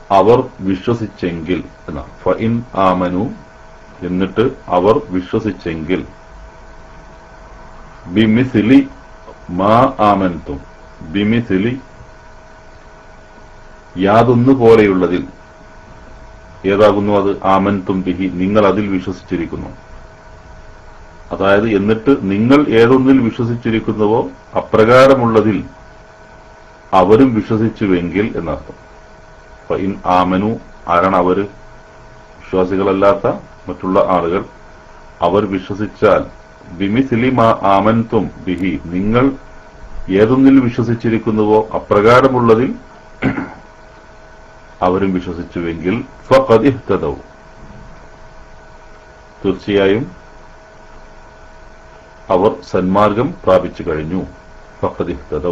അവർ വിശ്വസിച്ചെങ്കിൽ എന്ന ഫഇൻ ആമനു എന്നിട്ട് അവർ വിശ്വസിച്ചെങ്കിൽ ബിമിസിലി മാ ആമൻതും ബിമിസിലി യാതൊന്നു പോലെയുള്ളതിൽ ഏതാകുന്നു അത് ആമൻതും ബിഹി നിങ്ങൾ അതിൽ വിശ്വസിച്ചിരിക്കുന്നു അതായത് എന്നിട്ട് നിങ്ങൾ ഏതൊന്നിൽ വിശ്വസിച്ചിരിക്കുന്നുവോ അപ്രകാരമുള്ളതിൽ അവരും വിശ്വസിച്ചുവെങ്കിൽ എന്നർത്ഥം ഫഇൻ ആമനു ആരാണ് അവര് വിശ്വാസികളല്ലാത്ത മറ്റുള്ള ആളുകൾ അവർ വിശ്വസിച്ചാൽ ബിമിസിലി മാ ആമൻതും ബിഹി നിങ്ങൾ ഏതൊന്നിൽ വിശ്വസിച്ചിരിക്കുന്നുവോ അപ്രകാരമുള്ളതിൽ അവരും വിശ്വസിച്ചുവെങ്കിൽ ഫഖദ് ഇഹ്തദൗ തീർച്ചയായും അവർ സന്മാർഗം പ്രാപിച്ചു കഴിഞ്ഞു ഫഖദ് ഇഹ്തദൗ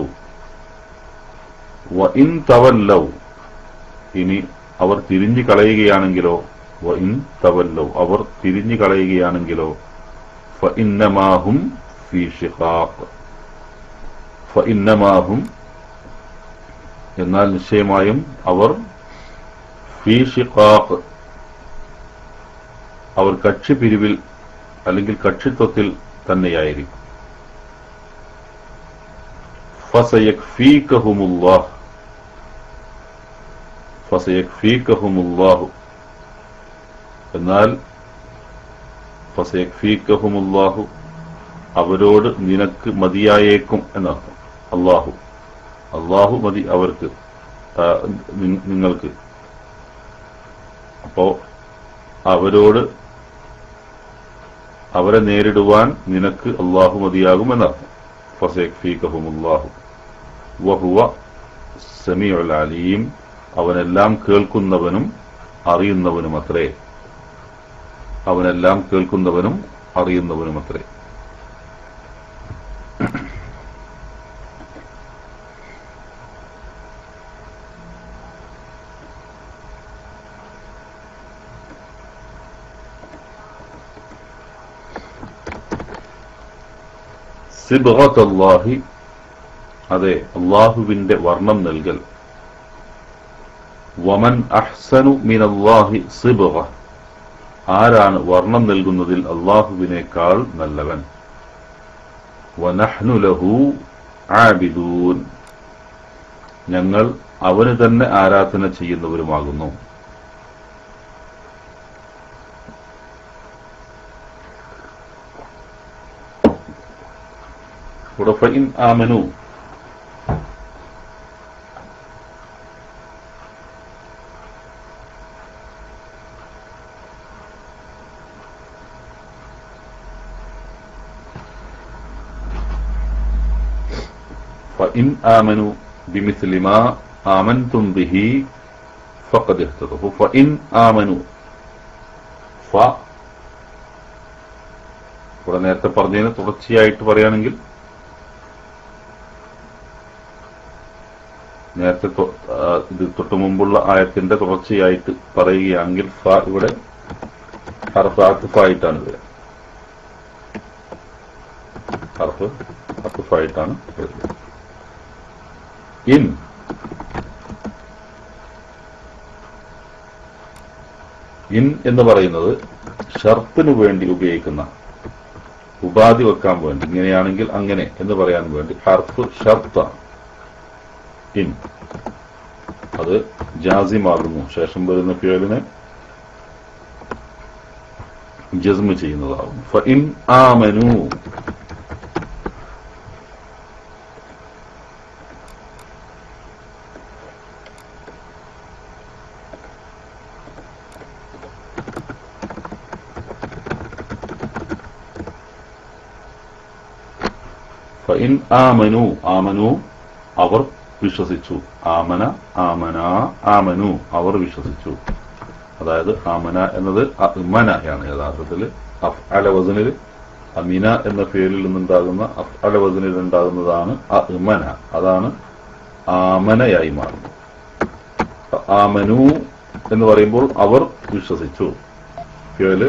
വ ഇൻ തവല്ലൗ ഇനി അവർ തിരിഞ്ഞു കളയുകയാണെങ്കിലോ വ ഇൻ തവല്ലൗ അവർ തിരിഞ്ഞു കളയുകയാണെങ്കിലോ ഫഇന്നമാഹും ഫീ ഷിഖാഖ് ഫഇന്നമാഹും എന്നാൽ നിശ്ചയമായും അവർ ഫീ ഷിഖാഖ് അവർ കക്ഷി പിരിവിൽ അല്ലെങ്കിൽ കക്ഷിത്വത്തിൽ തന്നെയായിരിക്കും ഫസയക്ഫീകഹുമുല്ലാഹ് ഫസയക്ഫീകഹുമുല്ലാഹു എന്നാൽ ഫസയക്ഫീകഹുമുല്ലാഹു അവരോട് നിനക്ക് മതിയായേക്കും എന്നർത്ഥം അള്ളാഹു അള്ളാഹു മതി അവർക്ക് ആ, നി- നിങ്ങൾക്ക് അപ്പോ അവരോട് അവരെ നേരിടുവാൻ നിനക്ക് അള്ളാഹു മതിയാകും എന്നർത്ഥം ഫസയക്ഫീകഹുമുല്ലാഹു വഹുവ സമീഉൽ അലീം അവനെല്ലാം കേൾക്കുന്നവനും അറിയുന്നവനും അത്രേ അവനെല്ലാം കേൾക്കുന്നവനും അറിയുന്നവനും അത്രേ സിബ്ഗത്തല്ലാഹി അതെ അള്ളാഹുവിന്റെ വർണ്ണം നൽകൽ വമൻ അഹ്സനു മിനല്ലാഹി സിബ്ഗ ആരാണ് വർണ്ണം നൽകുന്നതിൽ അള്ളാഹുവിനേക്കാൾ നല്ലവൻ വനഹ്നു ലഹു ആബിദൂൻ ഞങ്ങൾ അവന് തന്നെ ആരാധന ചെയ്യുന്നവരുമാകുന്നു ഇവിടെ ഫഇൻ ആമനു فإن آمنوا بمثل ما آمنتم به فقد اهتدوا فإن آمنوا ف ഇവിടെ നേരത്തെ പറഞ്ഞതിന് തുടർച്ചയായിട്ട് പറയുകയാണെങ്കിൽ നേരത്തെ തൊ- ആ, ഇത് തൊട്ടു മുമ്പുള്ള ആയത്തിന്റെ തുടർച്ചയായിട്ട് പറയുകയാണെങ്കിൽ ഫ ഇവിടെ ഹർഫ് അത്തുഫായിട്ടാണ് വരിക ഹർഫ് അത്തുഫായിട്ടാണ് വരുന്നത് ഇൻ ഇൻ എന്ന് പറയുന്നത് ഷർത്തിന് വേണ്ടി ഉപയോഗിക്കുന്ന ഉപാധി വെക്കാൻ വേണ്ടി ഇങ്ങനെയാണെങ്കിൽ അങ്ങനെ എന്ന് പറയാൻ വേണ്ടി ഹർഫ് ഷർത്താണ് ഇൻ അത് ജാസിമാകുന്നു ശേഷം വരുന്ന ഫിയലിനെ ജസ്മ് ചെയ്യുന്നതാകുന്നു ഫഇൻ ആമനു ഫഇൻ ആമനു ആമനു അവർ വിശ്വസിച്ചു ആമന ആമന ആമനു അവർ വിശ്വസിച്ചു അതായത് ആമന എന്നത് അമനയാണ് യഥാർത്ഥത്തിൽ അഫ് അല വസനിൽ അമിന എന്ന പേരിൽ നിന്നുണ്ടാകുന്ന അഫ് അല വസനിൽ ഉണ്ടാകുന്നതാണ് അമന അതാണ് ആമനയായി മാറുന്നത് ആമനു എന്ന് പറയുമ്പോൾ അവർ വിശ്വസിച്ചു ഫിയല്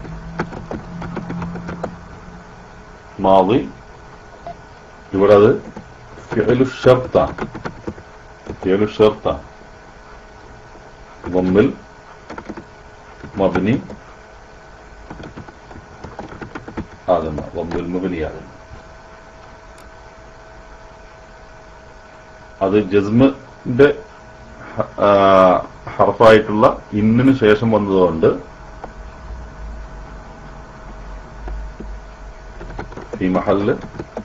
മാവി ഇവിടെ അത് ഫിഅലു ഷർത്താണ് ഫിഅലു ഷർത്താണ് വമ്മിൽ മബിനി ആകുന്ന വമ്മിൽ മബിനിയാകുന്നു അത് ജസ്മിന്റെ ഹ- ആ, ഹർഫായിട്ടുള്ള ഇന്നിന് ശേഷം വന്നതുകൊണ്ട് ഈ മഹല്ല്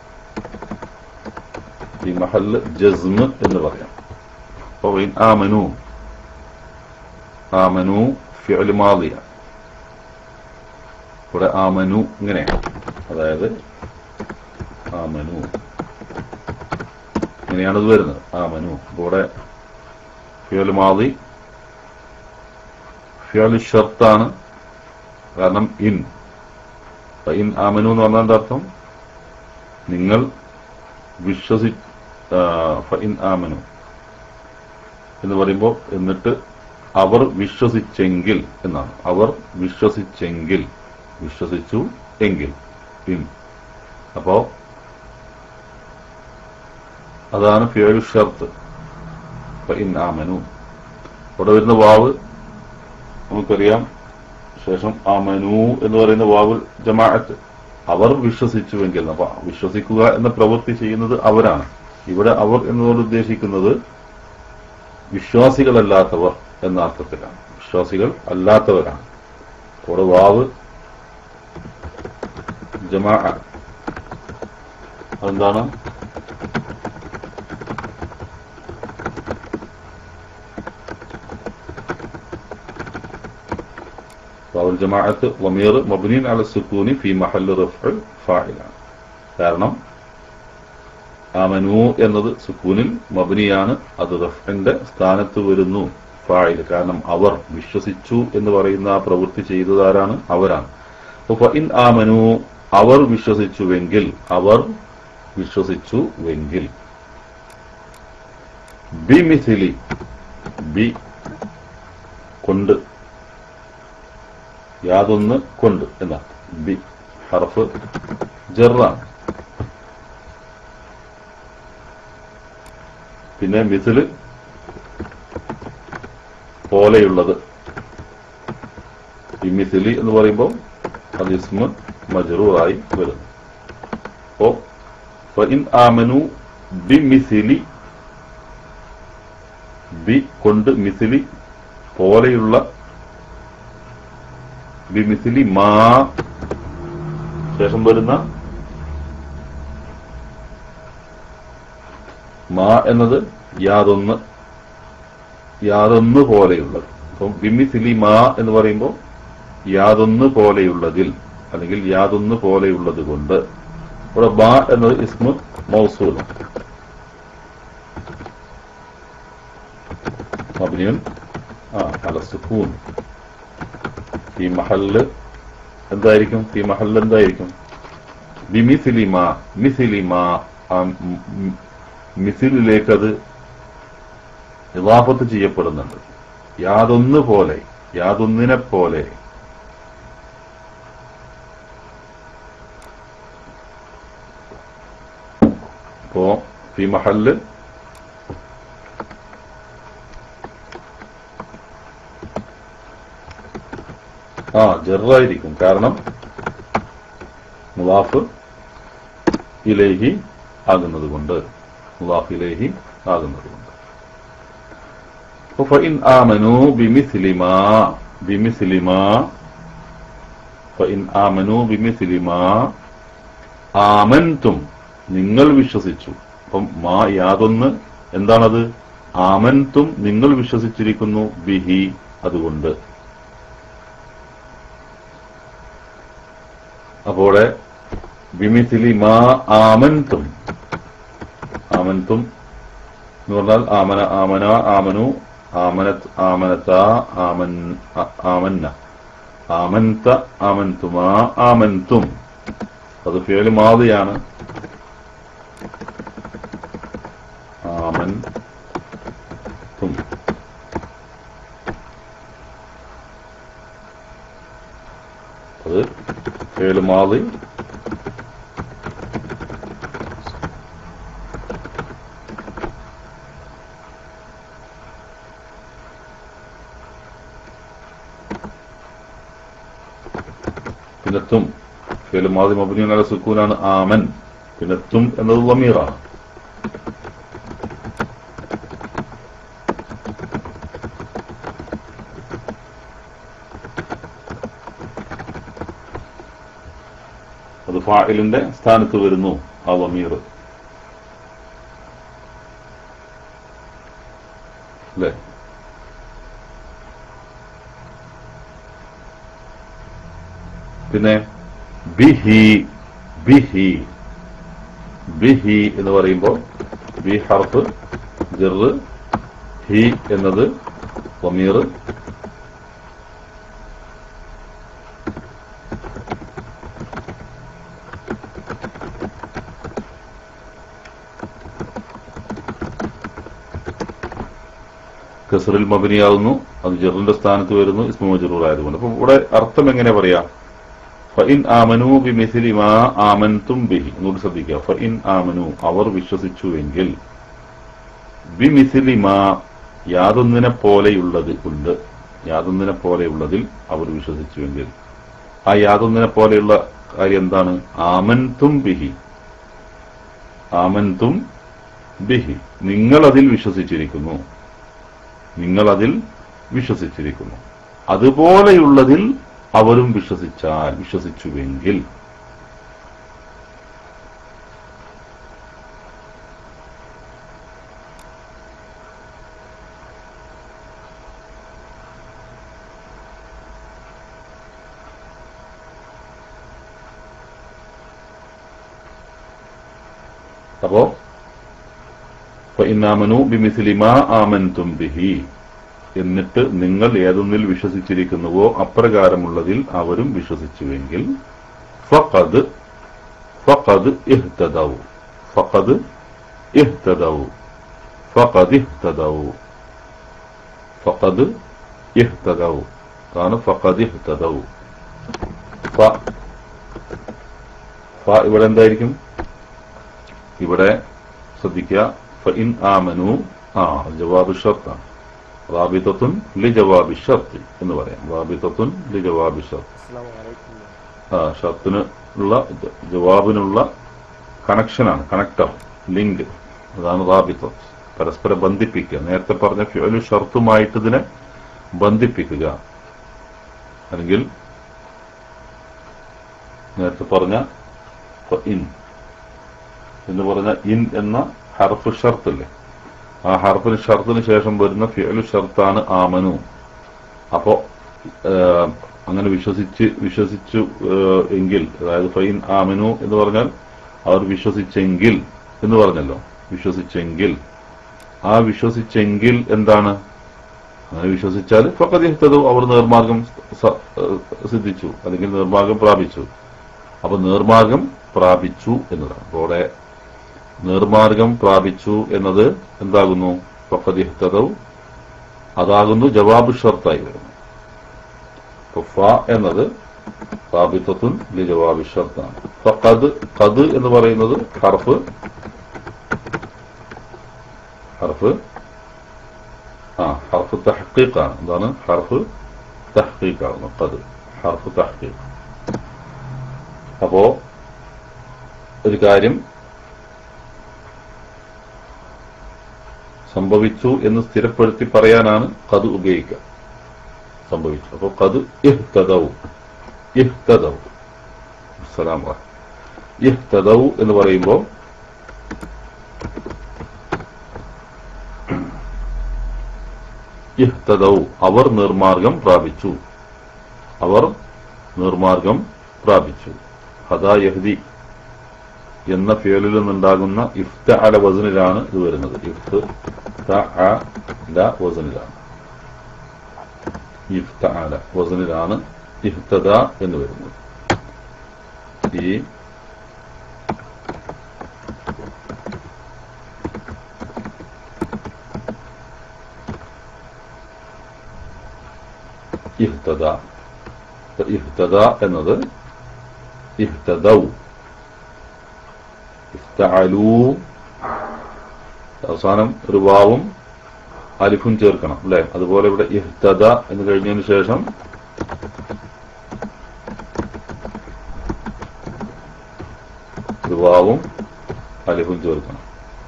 ഈ മഹല്ല് ജസ്മ് എന്ന് പറയാം അപ്പൊ ഇൻ ആമനു ആമനു ഫിഅൽ മാദിയ ഇവിടെ ആമനു ഇങ്ങനെയാണ് അതായത് ആമനു ഇങ്ങനെയാണ് ഇത് വരുന്നത് ആമനു ഇവിടെ ഫിയൽ മാതി ഫിയൽ ഷർത്താണ് കാരണം ഇൻ അപ്പൊ ഇൻ ആമനു എന്ന് പറഞ്ഞാൽ എന്താ അർത്ഥം നിങ്ങൾ വിശ്വസി ആ, ഫ ഇൻ ആമനു എന്ന് പറയുമ്പോൾ എന്നിട്ട് അവർ വിശ്വസിച്ചെങ്കിൽ എന്നാണ് അവർ വിശ്വസിച്ചെങ്കിൽ വിശ്വസിച്ചു എങ്കിൽ ഇൻ അപ്പോ അതാണ് ഫിയൽ ഷർത്ത് ഫ ഇൻ ആമനു ഇവിടെ വരുന്ന വാവ് നമുക്കറിയാം ശേഷം ആമനു എന്ന് പറയുന്ന വാവ് ജമാഅത്ത് അവർ വിശ്വസിച്ചുവെങ്കിൽ അപ്പൊ വിശ്വസിക്കുക എന്ന പ്രവൃത്തി ചെയ്യുന്നത് അവരാണ് ഇവിടെ അവർ എന്നതുകൊണ്ട് ഉദ്ദേശിക്കുന്നത് വിശ്വാസികളല്ലാത്തവർ എന്ന അർത്ഥത്തിലാണ് വിശ്വാസികൾ അല്ലാത്തവരാണ് അവിടെ വാവ് ജമാ അതെന്താണ് വാവുൽ ജമാഅത്ത് വമീർ മബ്നീൻ അല സുക്കൂനി ഫി മഹല്ല് റഫ്ഉ ഫാഇലാണ് കാരണം ആമനു എന്നത് സുക്കൂനിൽ മബ്നിയാണ് അത് റഫ്ഇന്റെ സ്ഥാനത്ത് വരുന്നു ഫാഇൽ കാരണം അവർ വിശ്വസിച്ചു എന്ന് പറയുന്ന ആ പ്രവൃത്തി ചെയ്തതാരാണ് അവരാണ് അപ്പൊ ഇൻ ആമനു അവർ വിശ്വസിച്ചുവെങ്കിൽ അവർ വിശ്വസിച്ചുവെങ്കിൽ ബി മിസിലി ബി കൊണ്ട് യാതൊന്ന് കൊണ്ട് എന്നാണ് ബി ഹർഫ് ജറാണ് പിന്നെ മിസില് പോലെയുള്ളത് ഈ മിസിലി എന്ന് പറയുമ്പോൾ അത് ഇസ്മ മജറൂറായി വരുന്നു അപ്പോ ഫഇൻ ആമനു ബി മിസിലി ബി കൊണ്ട് മിസിലി പോലെയുള്ള ബി മിസിലി മാ ശേഷം വരുന്ന മാ എന്നത് യാതൊന്ന് യാതൊന്ന് പോലെയുള്ളത് അപ്പം ബിമിസിലി മാ എന്ന് പറയുമ്പോൾ യാതൊന്ന് പോലെയുള്ളതിൽ അല്ലെങ്കിൽ യാതൊന്ന് പോലെയുള്ളത് കൊണ്ട് ഇവിടെ ബാ എന്നത് ഇസ്മു മൗസൂൽ മബ്നിയുൻ ആ അല സുക്കൂൻ ഈ മഹല്ല് എന്തായിരിക്കും ഈ മഹല്ല് എന്തായിരിക്കും ബിമിസിലിമ മിസിലിമ ആ മ്- മ്- മിസിലിലേക്ക് അത് ഇവാഫത്ത് ചെയ്യപ്പെടുന്നുണ്ട് യാതൊന്ന് പോലെ യാതൊന്നിനെ പോലെ ഇപ്പോ ഫി മഹല്ല് ആ ജറായിരിക്കും കാരണം മുവാഫ് ഇലേഹി ആകുന്നത് കൊണ്ട് മുവാഫ് ഇലേഹി ആകുന്നത് കൊണ്ട് فإن آمنوا بمثل ما بمثل ما فإن آمنوا بمثل ما ആമൻതും നിങ്ങൾ വിശ്വസിച്ചു അപ്പം മാ യാതൊന്ന് എന്താണത് ആമൻതും നിങ്ങൾ വിശ്വസിച്ചിരിക്കുന്നു ബിഹി അതുകൊണ്ട് അപ്പോടെ ബിമിസിലി മാ ആമൻതും ആമൻതും എന്ന് പറഞ്ഞാൽ ആമന ആമന ആമനു ആമനത്ത് ആമനത്ത ആമൻ ആ- ആമന്ന ആമന്ത ആമന്തുമാ ആമന്തും അത് ഫേല് മാതിയാണ് ആമൻ തും അത് ഫേല് മാതി ആമൻതും ഫിയൽ മാതി മബ്നിയുൻ അല സുക്കൂനാണ് ആമൻ പിന്നെ തും എന്നത് ലമീറാണ് അത് ഫായിലിന്റെ സ്ഥാനത്ത് വരുന്നു ആ ലമീർ അല്ലേ പിന്നെ ബിഹി ബിഹി ബിഹി എന്ന് പറയുമ്പോൾ ബി ഹർഫ് ജറ് ഹി എന്നത് വമീർ കസറിൽ മബനിയാവുന്നു അത് ജറിന്റെ സ്ഥാനത്ത് വരുന്നു ഇസ്മു മജറൂർ ആയതുകൊണ്ട് അപ്പൊ ഇവിടെ അർത്ഥം എങ്ങനെ പറയാം ഫഇൻ ആമനു ബിമിസിലി മാ ആമൻതും ബിഹി എന്നോട് ശ്രദ്ധിക്കുക ഫഇൻ ആമനു അവർ വിശ്വസിച്ചുവെങ്കിൽ ബിമിസിലി മാ യാതൊന്നിനെ പോലെയുള്ളത് ഉണ്ട് യാതൊന്നിനെ പോലെയുള്ളതിൽ അവർ വിശ്വസിച്ചുവെങ്കിൽ ആ യാതൊന്നിനെ പോലെയുള്ള കാര്യം എന്താണ് ആമൻതും ബിഹി ആമൻതും ബിഹി നിങ്ങൾ അതിൽ വിശ്വസിച്ചിരിക്കുന്നു നിങ്ങൾ അതിൽ വിശ്വസിച്ചിരിക്കുന്നു അതുപോലെയുള്ളതിൽ അവരും വിശ്വസിച്ചാൽ വിശ്വസിച്ചുവെങ്കിൽ അപ്പോ ഫഇന്നാമനു ബിമിസ്ലി മാ ആമൻതും ബിഹി എന്നിട്ട് നിങ്ങൾ ഏതൊന്നിൽ വിശ്വസിച്ചിരിക്കുന്നുവോ അപ്രകാരമുള്ളതിൽ അവരും വിശ്വസിച്ചുവെങ്കിൽ ഫഖദ് ഫഖദ് ഇഹ്തദൗ ഫഖദ് ഇഹ്തദൗ ഫഖദ് ഇഹ്തദൗ ഫഖദ് ഇഹ്തദൗ അതാണ് ഫഖദ് ഇഹ്തദൗ ഫ ഫ ഇവിടെ എന്തായിരിക്കും ഇവിടെ ശ്രദ്ധിക്കുക ഫഇൻ ആമനു ആ ജവാബ് ഷർത്താണ് റാബിത്തത്തുൻ ലി ജവാബി ഷർത്ത് എന്ന് പറയാം റാബിത്തത്തുൻ ലി ജവാബി ഷർത്ത് ആ ഷർത്തിന് ഉള്ള ജ- ജവാബിനുള്ള കണക്ഷനാണ് കണക്ടർ ലിങ്ക് അതാണ് റാബിത്തത്ത് പരസ്പരം ബന്ധിപ്പിക്കുക നേരത്തെ പറഞ്ഞ ഫ്യൂല് ഷർത്തുമായിട്ട് ഇതിനെ ബന്ധിപ്പിക്കുക അല്ലെങ്കിൽ നേരത്തെ പറഞ്ഞ ഇൻ എന്ന് പറഞ്ഞ ഇൻ എന്ന ഹർഫ് ഷർത്തല്ലേ ആ ഹർഫിന് ഷർത്തിന് ശേഷം വരുന്ന ഫിയലു ഷർത്താണ് ആമനു അപ്പോ ഏഹ്, അങ്ങനെ വിശ്വസിച്ച് വിശ്വസിച്ചു ഏഹ്, എങ്കിൽ അതായത് ഫൈൻ ആമനു എന്ന് പറഞ്ഞാൽ അവർ വിശ്വസിച്ചെങ്കിൽ എന്ന് പറഞ്ഞല്ലോ വിശ്വസിച്ചെങ്കിൽ ആ വിശ്വസിച്ചെങ്കിൽ എന്താണ് അങ്ങനെ വിശ്വസിച്ചാൽ ഫക്കതിഹത്തതു അവർ നേർമാർഗം സ- ഏഹ്, സിദ്ധിച്ചു അല്ലെങ്കിൽ നേർമാർഗം പ്രാപിച്ചു അപ്പൊ നേർമാർഗം പ്രാപിച്ചു എന്നതാണ് അപ്പൊ അവിടെ നേർമാർഗം പ്രാപിച്ചു എന്നത് എന്താകുന്നു ഫഖദിഹ്തദവ് അതാകുന്നു ജവാബ് ഷർത്തായി വരുന്നു അപ്പൊ ഫ എന്നത് റാബിത്തത്തുൻ ലി ജവാബ് ഷർത്താണ് ഫഖദ് ഖദ് എന്ന് പറയുന്നത് ഹർഫ് ഹർഫ് ആ ഹർഫ് തഹ്ഖീഖാണ് എന്താണ് ഹർഫ് തഹ്ഖീഖാണ് ഖദ് ഹർഫ് തഹ്ഖീഖ് അപ്പോ ഒരു കാര്യം സംഭവിച്ചു എന്ന് സ്ഥിരപ്പെടുത്തി പറയാനാണ് കത് ഉപയോഗിക്കുക സംഭവിച്ചു അപ്പോൾ കത് ഇഹ്തദൗ ഇഹ്തദൗ അസ്സലാമു അലൈക്കും. ഇഹ്തദൗ എന്ന് പറയുമ്പോൾ ഇഹ്തദൗ അവർ നിർമാർഗം പ്രാപിച്ചു അവർ നിർമാർഗം പ്രാപിച്ചു ഹദാ യഹ്ദി എന്ന ഫേലിൽ നിന്നുണ്ടാകുന്ന ഇഫ്ത അല വസനിലാണ് ഇത് വരുന്നത് ഇഫ്ത് അല വസനിലാണ് ഇഫ്ത അല വസനിലാണ് ഇഹ്തദ എന്ന് വരുന്നത് ഈ ഇഹ്തദ ഇഹ്തദ എന്നത് ഇഹ്തദൗ ഇഫ്തഅലൂ അവസാനം ഒരു വാവും അലിഫും ചേർക്കണം അല്ലെ അതുപോലെ ഇവിടെ ഇഹ്തദ എന്ന് കഴിഞ്ഞതിന് ശേഷം ഒരു വാവും അലിഫും ചേർക്കണം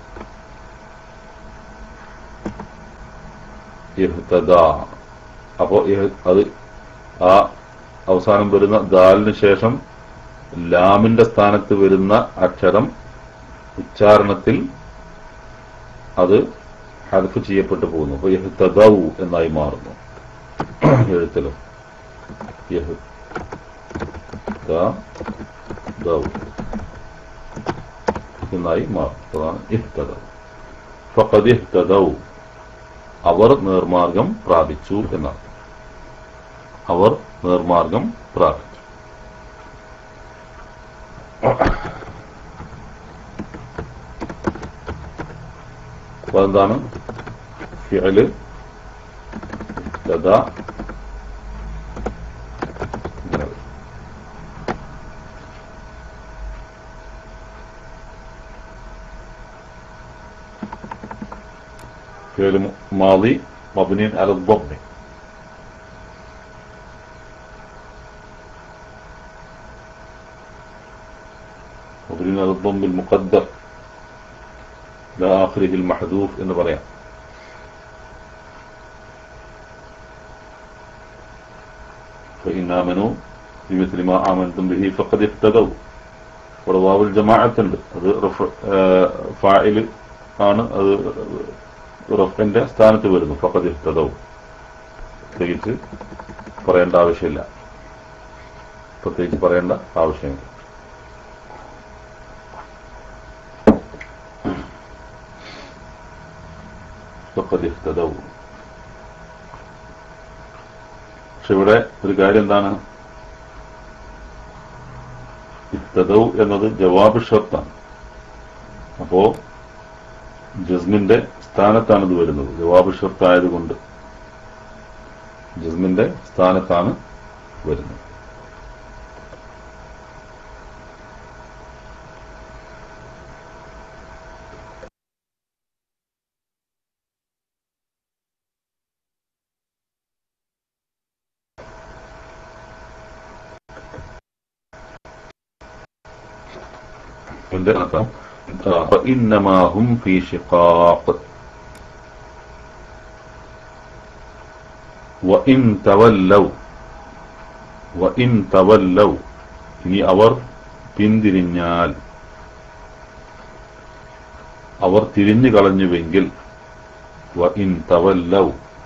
ഇഹ്തദ അപ്പോ ഇഹ് അത് ആ അവസാനം വരുന്ന ദാലിന് ശേഷം ലാമിന്റെ സ്ഥാനത്ത് വരുന്ന അക്ഷരം ഉച്ചാരണത്തിൽ അത് ഹദഫ് ചെയ്യപ്പെട്ടു പോകുന്നു അപ്പൊ ഇഹ്തദൗ എന്നായി മാറുന്നു എഴുത്തിലും ഇഹ്തദൗ എന്നായി മാറും അതാണ് ഇഹ്തദൗ ഫഖദ് ഇഹ്തദൗ അവർ നേർമാർഗം പ്രാപിച്ചു എന്നാണ് അവർ നേർമാർഗം പ്രാപിച്ചു അപ്പൊ എന്താണ് ഫിഅല് ലത ഇങ്ങനെ വരും. فعل ماضي مبني على الضم مبني على الضم المقدر لا آخره المحذوف എന്ന് പറയാം فإن آمنوا بمثل ما آمنتم به فقد اهتدوا ഇവിടെ വാവുൽ ജമാഅത്തുണ്ട് അത് ഫായിൽ ആണ് അത് റഫിന്റെ സ്ഥാനത്ത് വരുന്നു ഫഖദ് ഇഹ്തദൗ പ്രത്യേകിച്ച് പറയേണ്ട ആവശ്യമില്ല പ്രത്യേകിച്ച് പറയേണ്ട ആവശ്യമില്ല ഫഖദ് ഇഹ്തദൗ പക്ഷെ ഇവിടെ ഒരു കാര്യം എന്താണ് ഇഹ്തദൗ എന്നത് ജവാബ് ഷർത്താണ് അപ്പോ ജസ്മിന്റെ സ്ഥാനത്താണ് ഇത് വരുന്നത് ജവാബ് ഷർത്ത് ആയതുകൊണ്ട് ജസ്മിന്റെ സ്ഥാനത്താണ് വരുന്നത് ഇതിന്റെ അർത്ഥം فإنما هم في شقاق وإن تولوا وإن تولوا ഇനി അവർ പിന്തിരിഞ്ഞാൽ അവർ തിരിഞ്ഞു കളഞ്ഞുവെങ്കിൽ വ ഇൻ തവല്ലൗ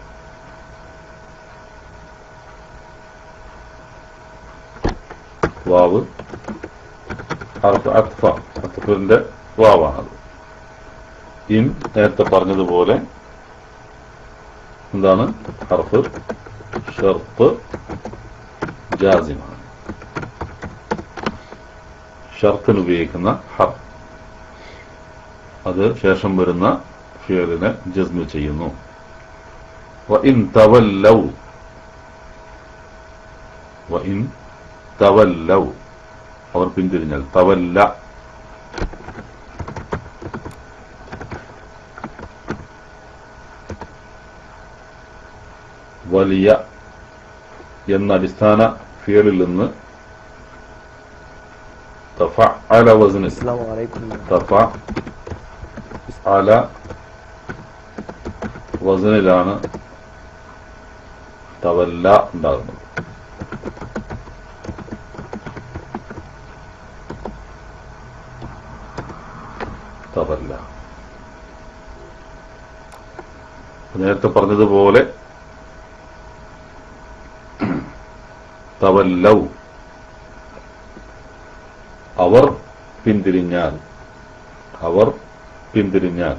വാവ് ഹർഫ് അത്ഫ അത്ഫിന്റെ വാവാണത് ഇൻ നേരത്തെ പറഞ്ഞതുപോലെ എന്താണ് ഹർഫ് ഷർത്ത് ജാസിമാണ് ഷർത്തിന് ഉപയോഗിക്കുന്ന ഹർഫ് അത് ശേഷം വരുന്ന ഫിയലിനെ ജസ്മു ചെയ്യുന്നു വഇൻ തവല്ലൗ വഇൻ തവല്ലൗ അവർ പിന്തിരിഞ്ഞാൽ തവല്ല വലിയ എന്ന അടിസ്ഥാന ഫിയലിൽ നിന്ന് തഫഅല വസ്ന السلام عليكم തഫഅല വസനിലാണ് തവല്ല ഉണ്ടാകുന്നത് തവല്ല നേരത്തെ പറഞ്ഞതുപോലെ തവല്ലൗ അവർ പിന്തിരിഞ്ഞാൽ അവർ പിന്തിരിഞ്ഞാൽ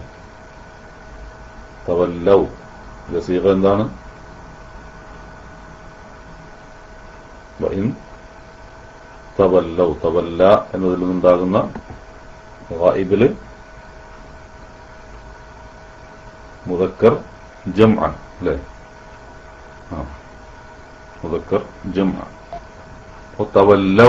തവല്ലൗ ലസീഖ എന്താണ് വഇൻ തവല്ലൗ തവല്ല എന്നതിൽ നിന്നുണ്ടാകുന്ന ഗായിബില് മുതക്കർ ജംഅ അല്ലേ ആ മുതക്കർ ജംഅ അപ്പോൾ തവല്ലൗ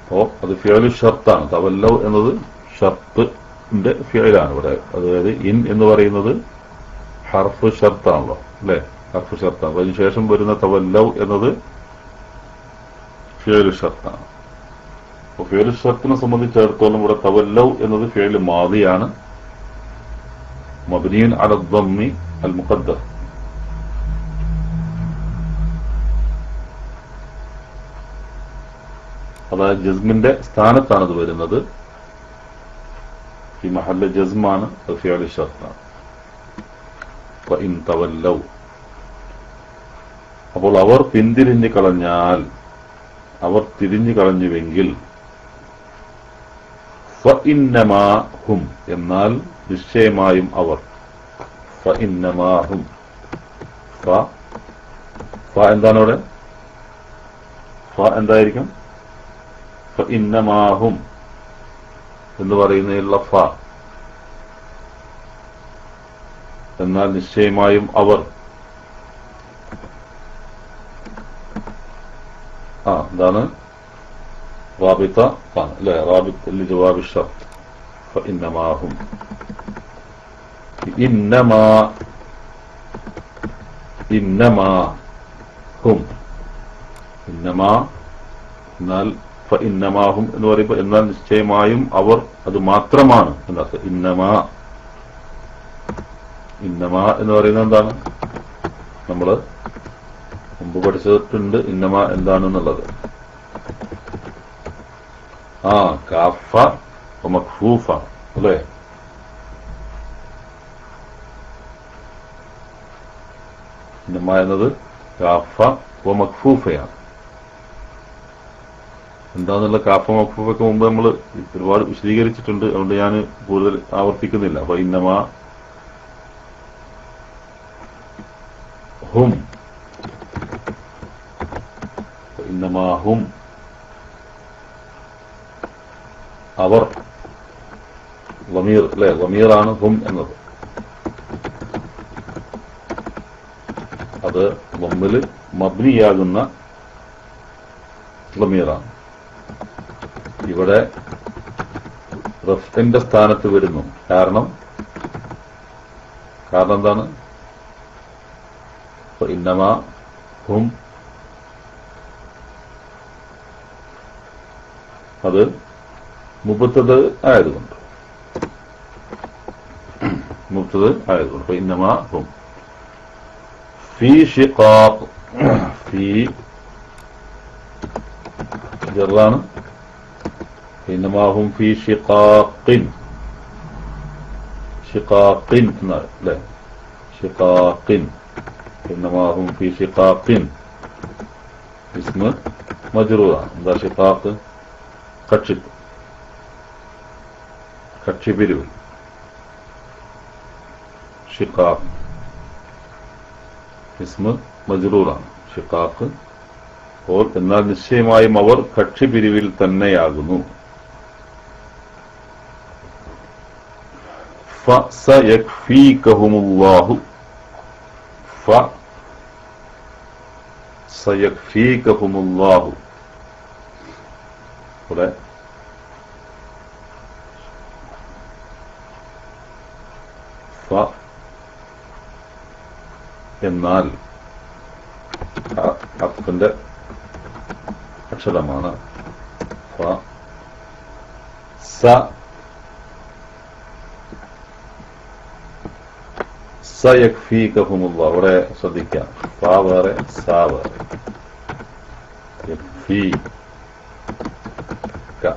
അപ്പോ അത് ഫിയലു ഷർത്താണ് തവല്ലവ് എന്നത് ഷർത്തിന്റെ ഫിയലാണ് ഇവിടെ അതായത് ഇൻ എന്ന് പറയുന്നത് ഹർഫ് ഷർത്താണല്ലോ അല്ലെ ഹർഫ് ഷർത്താണ് അപ്പൊ അതിനുശേഷം വരുന്ന തവല്ലവ് എന്നത് ഫിയലു ഷർത്താണ് അപ്പൊ ഫിയലു ഷർത്തിനെ സംബന്ധിച്ചിടത്തോളം ഇവിടെ തവല്ലവ് എന്നത് ഫിയല് മാതിയാണ് മബ്നിയൻ അല ദ്ദമ്മി അൽ മുഖദ്ദർ അതായത് ജസ്മിന്റെ സ്ഥാനത്താണ് അത് വരുന്നത് ഈ മഹല്ല ജസ്മാണ് അത് ഫിയാലി ഷർത്താണ് ഇൻ തവല്ലൗ അപ്പോൾ അവർ പിന്തിരിഞ്ഞു കളഞ്ഞാൽ അവർ തിരിഞ്ഞു കളഞ്ഞുവെങ്കിൽ ഫഇന്നമാഹും എന്നാൽ നിശ്ചയമായും അവർ ഫഇന്നമാഹും ഫ ഫ എന്താണ് അവിടെ ഫ എന്തായിരിക്കും ഫഇന്നമാഹും എന്ന് പറയുന്നതിലുള്ള ഫ എന്നാൽ നിശ്ചയമായും അവർ ആ എന്താണ് റാബിത്ത ആണ് അല്ലെ റാബിത്ത് ജവാബ് ഷർത്ത് ഫഇന്നമാഹും ഇന്നമാ ഇന്നമാ ഹും ഇന്നമാ എന്നാൽ ഇന്നമാഹും എന്ന് പറയുമ്പോൾ എന്നാൽ നിശ്ചയമായും അവർ അത് മാത്രമാണ് എന്നർത്ഥം ഇന്നമാ ഇന്നമാ എന്ന് പറയുന്നത് എന്താണ് നമ്മള് മുമ്പ് പഠിച്ചിട്ടുണ്ട് ഇന്നമ എന്താണെന്നുള്ളത് ആ കാഫ മഖ്ഫൂഫ അല്ലേ ഇന്നമ എന്നത് കാഫ മഖ്ഫൂഫയാണ് എന്താന്നുള്ള കാഫ മഖ്ഫൂഫൊക്കെ മുമ്പ് നമ്മൾ ഒരുപാട് വിശദീകരിച്ചിട്ടുണ്ട് അതുകൊണ്ട് ഞാൻ കൂടുതൽ ആവർത്തിക്കുന്നില്ല അപ്പൊ ഇന്നമ ഹും ഇന്നമാഹും അവർ വമീർ അല്ലെ വമീറാണ് ഹും എന്നത് അത് വമ്മില് മബ്നിയാകുന്ന വമീറാണ് ഇവിടെ റഫിന്റെ സ്ഥാനത്ത് വരുന്നു കാരണം കാരണം എന്താണ് ഇന്നമാ ഹും അത് മുപ്പത്തത് ആയതുകൊണ്ട് മുപ്പത്തത് ആയതുകൊണ്ട് അപ്പൊ ഇന്നമാ ഹും ഫി ഷിഖാഖ് ഫി ജറാണ് ഇന്നമാഹും ഫി ഷിഖാഖിൻ ഷിഖാഖിൻ എന്നാണ് അല്ലെ ഷിഖാഖിൻ ഇന്നമാഹും ഫി ഷിഖാഖിൻ ഇസ്മ മജ്റൂറാണ് എന്താ ഷിഖാഖ് കക്ഷി കക്ഷി പിരിവ് ഷിഖാഖ് ഇസ്മ മജ്റൂറാണ് ഷിഖാഖ് അപ്പോൾ എന്നാൽ നിശ്ചയമായും അവർ കക്ഷി പിരിവിൽ തന്നെയാകുന്നു ഫസയക്ഫീകഹുമുല്ലാഹു ഫ സയക്ഫീകഹുമുല്ലാഹു ഇവിടെ ഫ എന്നാൽ അത്തിന്റെ അക്ഷരമാണ് ഫ സ സയക്ഫീകഹുമുള്ള അവിടെ ശ്രദ്ധിക്കാം ഫ വേറെ സ വേറെ യക്ഫീ ക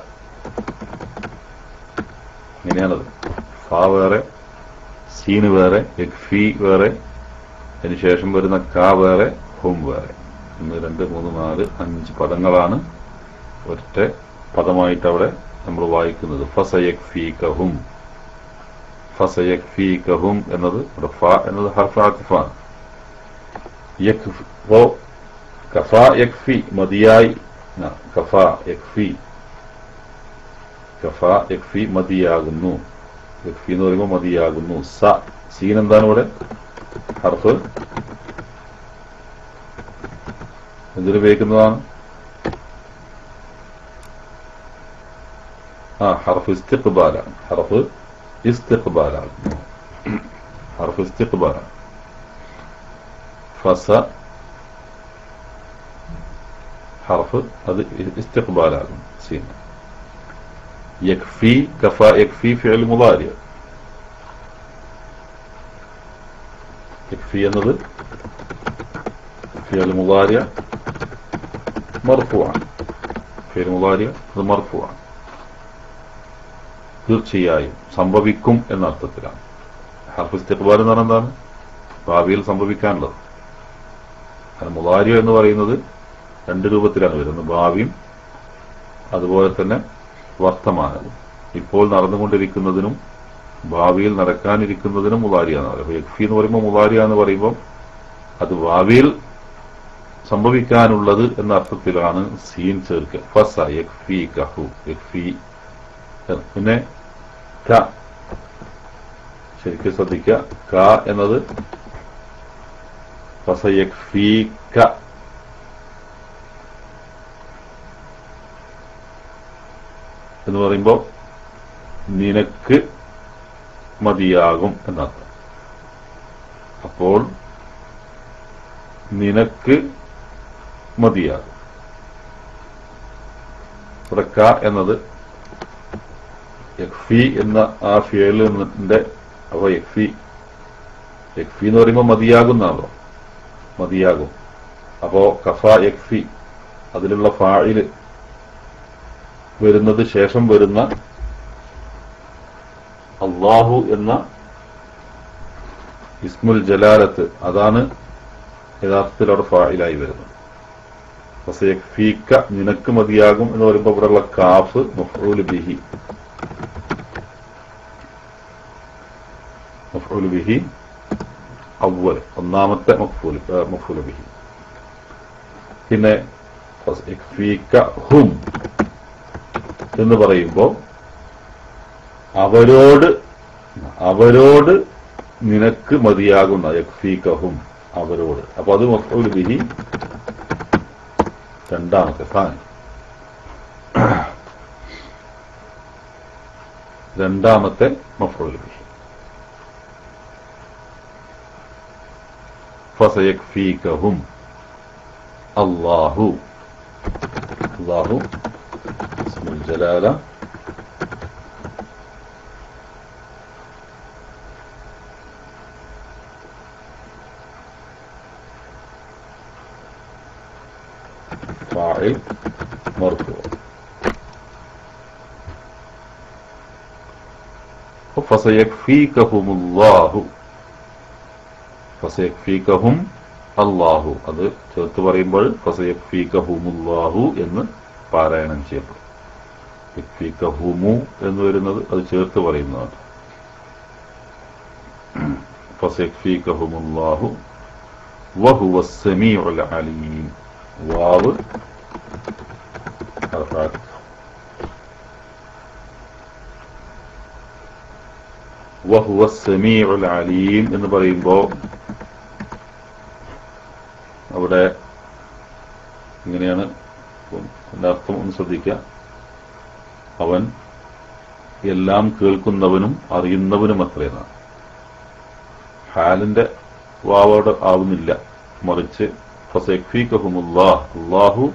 ഇങ്ങനെയാണത് ഫ വേറെ സീന് വേറെ യക്ഫി വേറെ അതിനുശേഷം വരുന്ന ക വേറെ ഹും വേറെ ഒന്ന് രണ്ട് മൂന്ന് നാല് അഞ്ച് പദങ്ങളാണ് ഒറ്റ പദമായിട്ട് അവിടെ നമ്മൾ വായിക്കുന്നത് ഫസയക്ഫീകഹും ഫസയക്ഫീകഹും എന്നത് ഇവിടെ ഫ എന്നത് ഹർഫാത്തിഫാണ് കഫ യക്ഫി മതിയായി കഫ യക്ഫി കഫ യക്ഫി മതിയാകുന്നു യക്ഫി എന്ന് പറയുമ്പോൾ മതിയാകുന്നു സ സീൻ എന്താണ് ഇവിടെ ഹർഫ് എന്തിനു ഉപയോഗിക്കുന്നതാണ് ആ ഹർഫ് ഇസ്തിഖ്ബാലാണ് ഹർഫ് ഇസ്തിഖ്ബാലാണ് ഹർഫ് ഇസ്തിഖ്ബാലാണ് ഫസ ഹർഫ് അത് ഇസ്തിഖ്ബാലാകും സീൻ യക്ഫി കഫ യക്ഫി ഫിഅൽ മുദാരി യക്ഫി എന്നത് ഫിഅൽ മുദാരി മർഫുആണ് ഫിഅൽ മുദാരി അത് മർഫുആണ് തീർച്ചയായും സംഭവിക്കും എന്ന അർത്ഥത്തിലാണ് ഹർഫ് ഇസ്തിഖ്ബാൽ എന്ന് പറഞ്ഞാൽ എന്താണ് ഭാവിയിൽ സംഭവിക്കാനുള്ളത് കാരണം മുദാരിയോ എന്ന് പറയുന്നത് രണ്ട് രൂപത്തിലാണ് വരുന്നത് ഭാവിയും അതുപോലെ തന്നെ വർത്തമാനവും ഇപ്പോൾ നടന്നുകൊണ്ടിരിക്കുന്നതിനും ഭാവിയിൽ നടക്കാനിരിക്കുന്നതിനും മുതാരിയാന്ന് പറയുന്നത് അപ്പൊ യക്ഫി എന്ന് പറയുമ്പോൾ മുതാരിയ എന്ന് പറയുമ്പോൾ അത് ഭാവിയിൽ സംഭവിക്കാനുള്ളത് എന്ന അർത്ഥത്തിലാണ് സീൻ ചേർക്കുക ഫസ യക്ഫി കഹു യക്ഫി പിന്നെ ക ശരിക്കും ശ്രദ്ധിക്കുക ക എന്നത് ഫസ യക്ഫി ക എന്ന് പറയുമ്പോൾ നിനക്ക് മതിയാകും എന്നർത്ഥം അപ്പോൾ നിനക്ക് മതിയാകും ഇവിടെ ക എന്നത് യക്ഫി എന്ന ആ ഫിയലിന്റെ അപ്പൊ യക്ഫി യക്ഫി എന്ന് പറയുമ്പോൾ മതിയാകുന്നാണല്ലോ മതിയാകും അപ്പോ കഫ യക്ഫി അതിലുള്ള ഫായില് വരുന്നത് ശേഷം വരുന്ന അള്ളാഹു എന്ന ഇസ്മുൽ ജലാലത്ത് അതാണ് യഥാർത്ഥത്തിൽ അവിടെ ഫായിലായി വരുന്നത് ഫീക്ക നിനക്ക് മതിയാകും എന്ന് പറയുമ്പോൾ ഇവിടെയുള്ള കാഫ് മഫ്ഊൽ ബിഹി മഫ്ഊൽ ബിഹി അവൽ ഒന്നാമത്തെ മഫ്ഊൽ മഫ്ഊൽ ബിഹി പിന്നെ ഫീക്ക ഹും എന്ന് പറയുമ്പോൾ അവരോട് അവരോട് നിനക്ക് മതിയാകുന്ന യക്ഫീകഹും അവരോട് അപ്പൊ അത് മഫൂൽ ബിഹി രണ്ടാമത്തെ സ്ഥാനം രണ്ടാമത്തെ മഫൂൽ ബിഹി ഫസയക്ഫീകഹും അല്ലാഹു അല്ലാഹു اسم الجلالة فاعل مرفوع فسيكفيكهم الله ഫസയക്ഫീകഹും അള്ളാഹു അത് ചേർത്ത് പറയുമ്പോൾ ഫസയക്ഫീകഹുമുല്ലാഹു എന്ന് പാരായണം ചെയ്യപ്പെടും യക്ഫീകഹുമു എന്ന് വരുന്നത് അത് ചേർത്ത് പറയുന്നതാണ് ഫസയക്ഫീകഹുമുല്ലാഹു വഹുവ സമീഉൽ അലീം വാവ് അർഫാത്ത് വഹുവ സമീഉൽ അലീം എന്ന് പറയുമ്പോൾ അവിടെ ഇങ്ങനെയാണ് എന്റെ അർത്ഥം ഒന്ന് ശ്രദ്ധിക്കുക അവൻ എല്ലാം കേൾക്കുന്നവനും അറിയുന്നവനും അത്രയെന്നാണ് ഹാലിന്റെ വാവോട് ആവുന്നില്ല മറിച്ച് അള്ളാഹു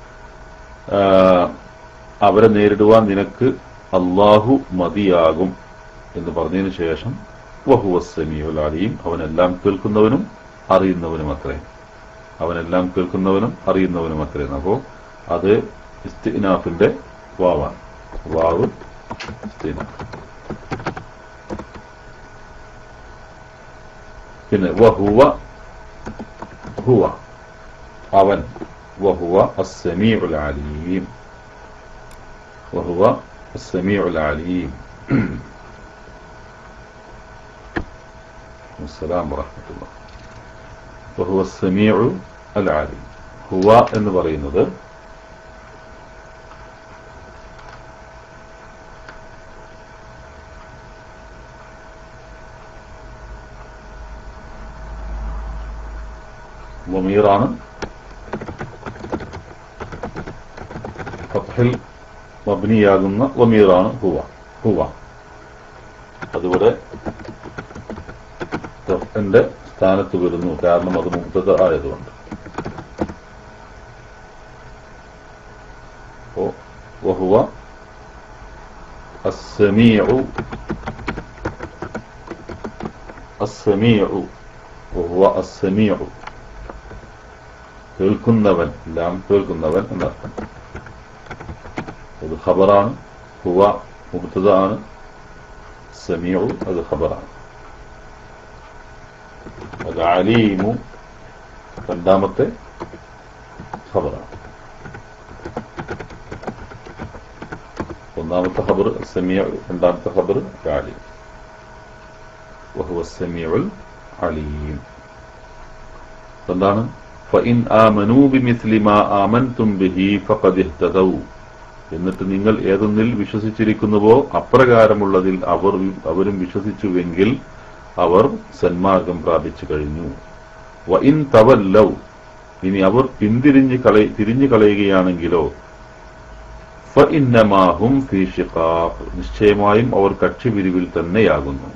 അവരെ നേരിടുവാൻ നിനക്ക് അള്ളാഹു മതിയാകും എന്ന് പറഞ്ഞതിന് ശേഷം വഹുവസ്സമിയുൽ അലിയും അവനെല്ലാം കേൾക്കുന്നവനും അറിയുന്നവനും അത്രയും അവനെല്ലാം കേൾക്കുന്നവനും അറിയുന്നവനും അത്രയും അപ്പോ അത് ഇസ്തിനാഫിന്റെ വാവാണ് വാവ് ഇസ്തിനാഫ് പിന്നെ വഹുവ ഹുവ അവൻ വഹുവ അസ്സമീഉൽ അലീം വഹുവ അസ്സമീഉൽ അലീം السلام ورحمة الله وهو السميع العليم هو എന്ന് പറയുന്നത് ضميറാണ് ഫത്ഹിൽ മബ്നിയാകുന്ന വമീറാണ് ഹുവ ഹുവ അതിവിടെ എന്റെ സ്ഥാനത്ത് വരുന്നു കാരണം അത് മുക്തത ആയതുകൊണ്ട് അപ്പോ വഹുവ അസ്സമീഉ അസ്സമീഉ വഹുവ അസ്സമീഉ കേൾക്കുന്നവൻ എല്ലാം കേൾക്കുന്നവൻ എന്നർത്ഥം അത് ഖബറാണ് ഹുവ മുബ്തദ ആണ് സമീഉ അത് ഖബറാണ് അത് അലീമു രണ്ടാമത്തെ ഖബറാണ് ഒന്നാമത്തെ ഖബർ സമീഉ രണ്ടാമത്തെ ഖബർ അലീം وهو السميع العليم എന്താണ് فإن آمنوا بمثل ما آمنتم به فقد اهتدوا എന്നിട്ട് നിങ്ങൾ ഏതൊന്നിൽ വിശ്വസിച്ചിരിക്കുന്നുവോ അപ്രകാരമുള്ളതിൽ അവർ അവരും വിശ്വസിച്ചുവെങ്കിൽ അവർ സന്മാർഗം പ്രാപിച്ചു കഴിഞ്ഞു വ ഇൻ തവല്ലൗ ഇനി അവർ പിന്തിരിഞ്ഞ് കള തിരിഞ്ഞു കളയുകയാണെങ്കിലോ ഫ ഇന്നമാഹും ഫീ ഷിഖാഖ് നിശ്ചയമായും അവർ കക്ഷിപിരിവിൽ തന്നെയാകുന്നു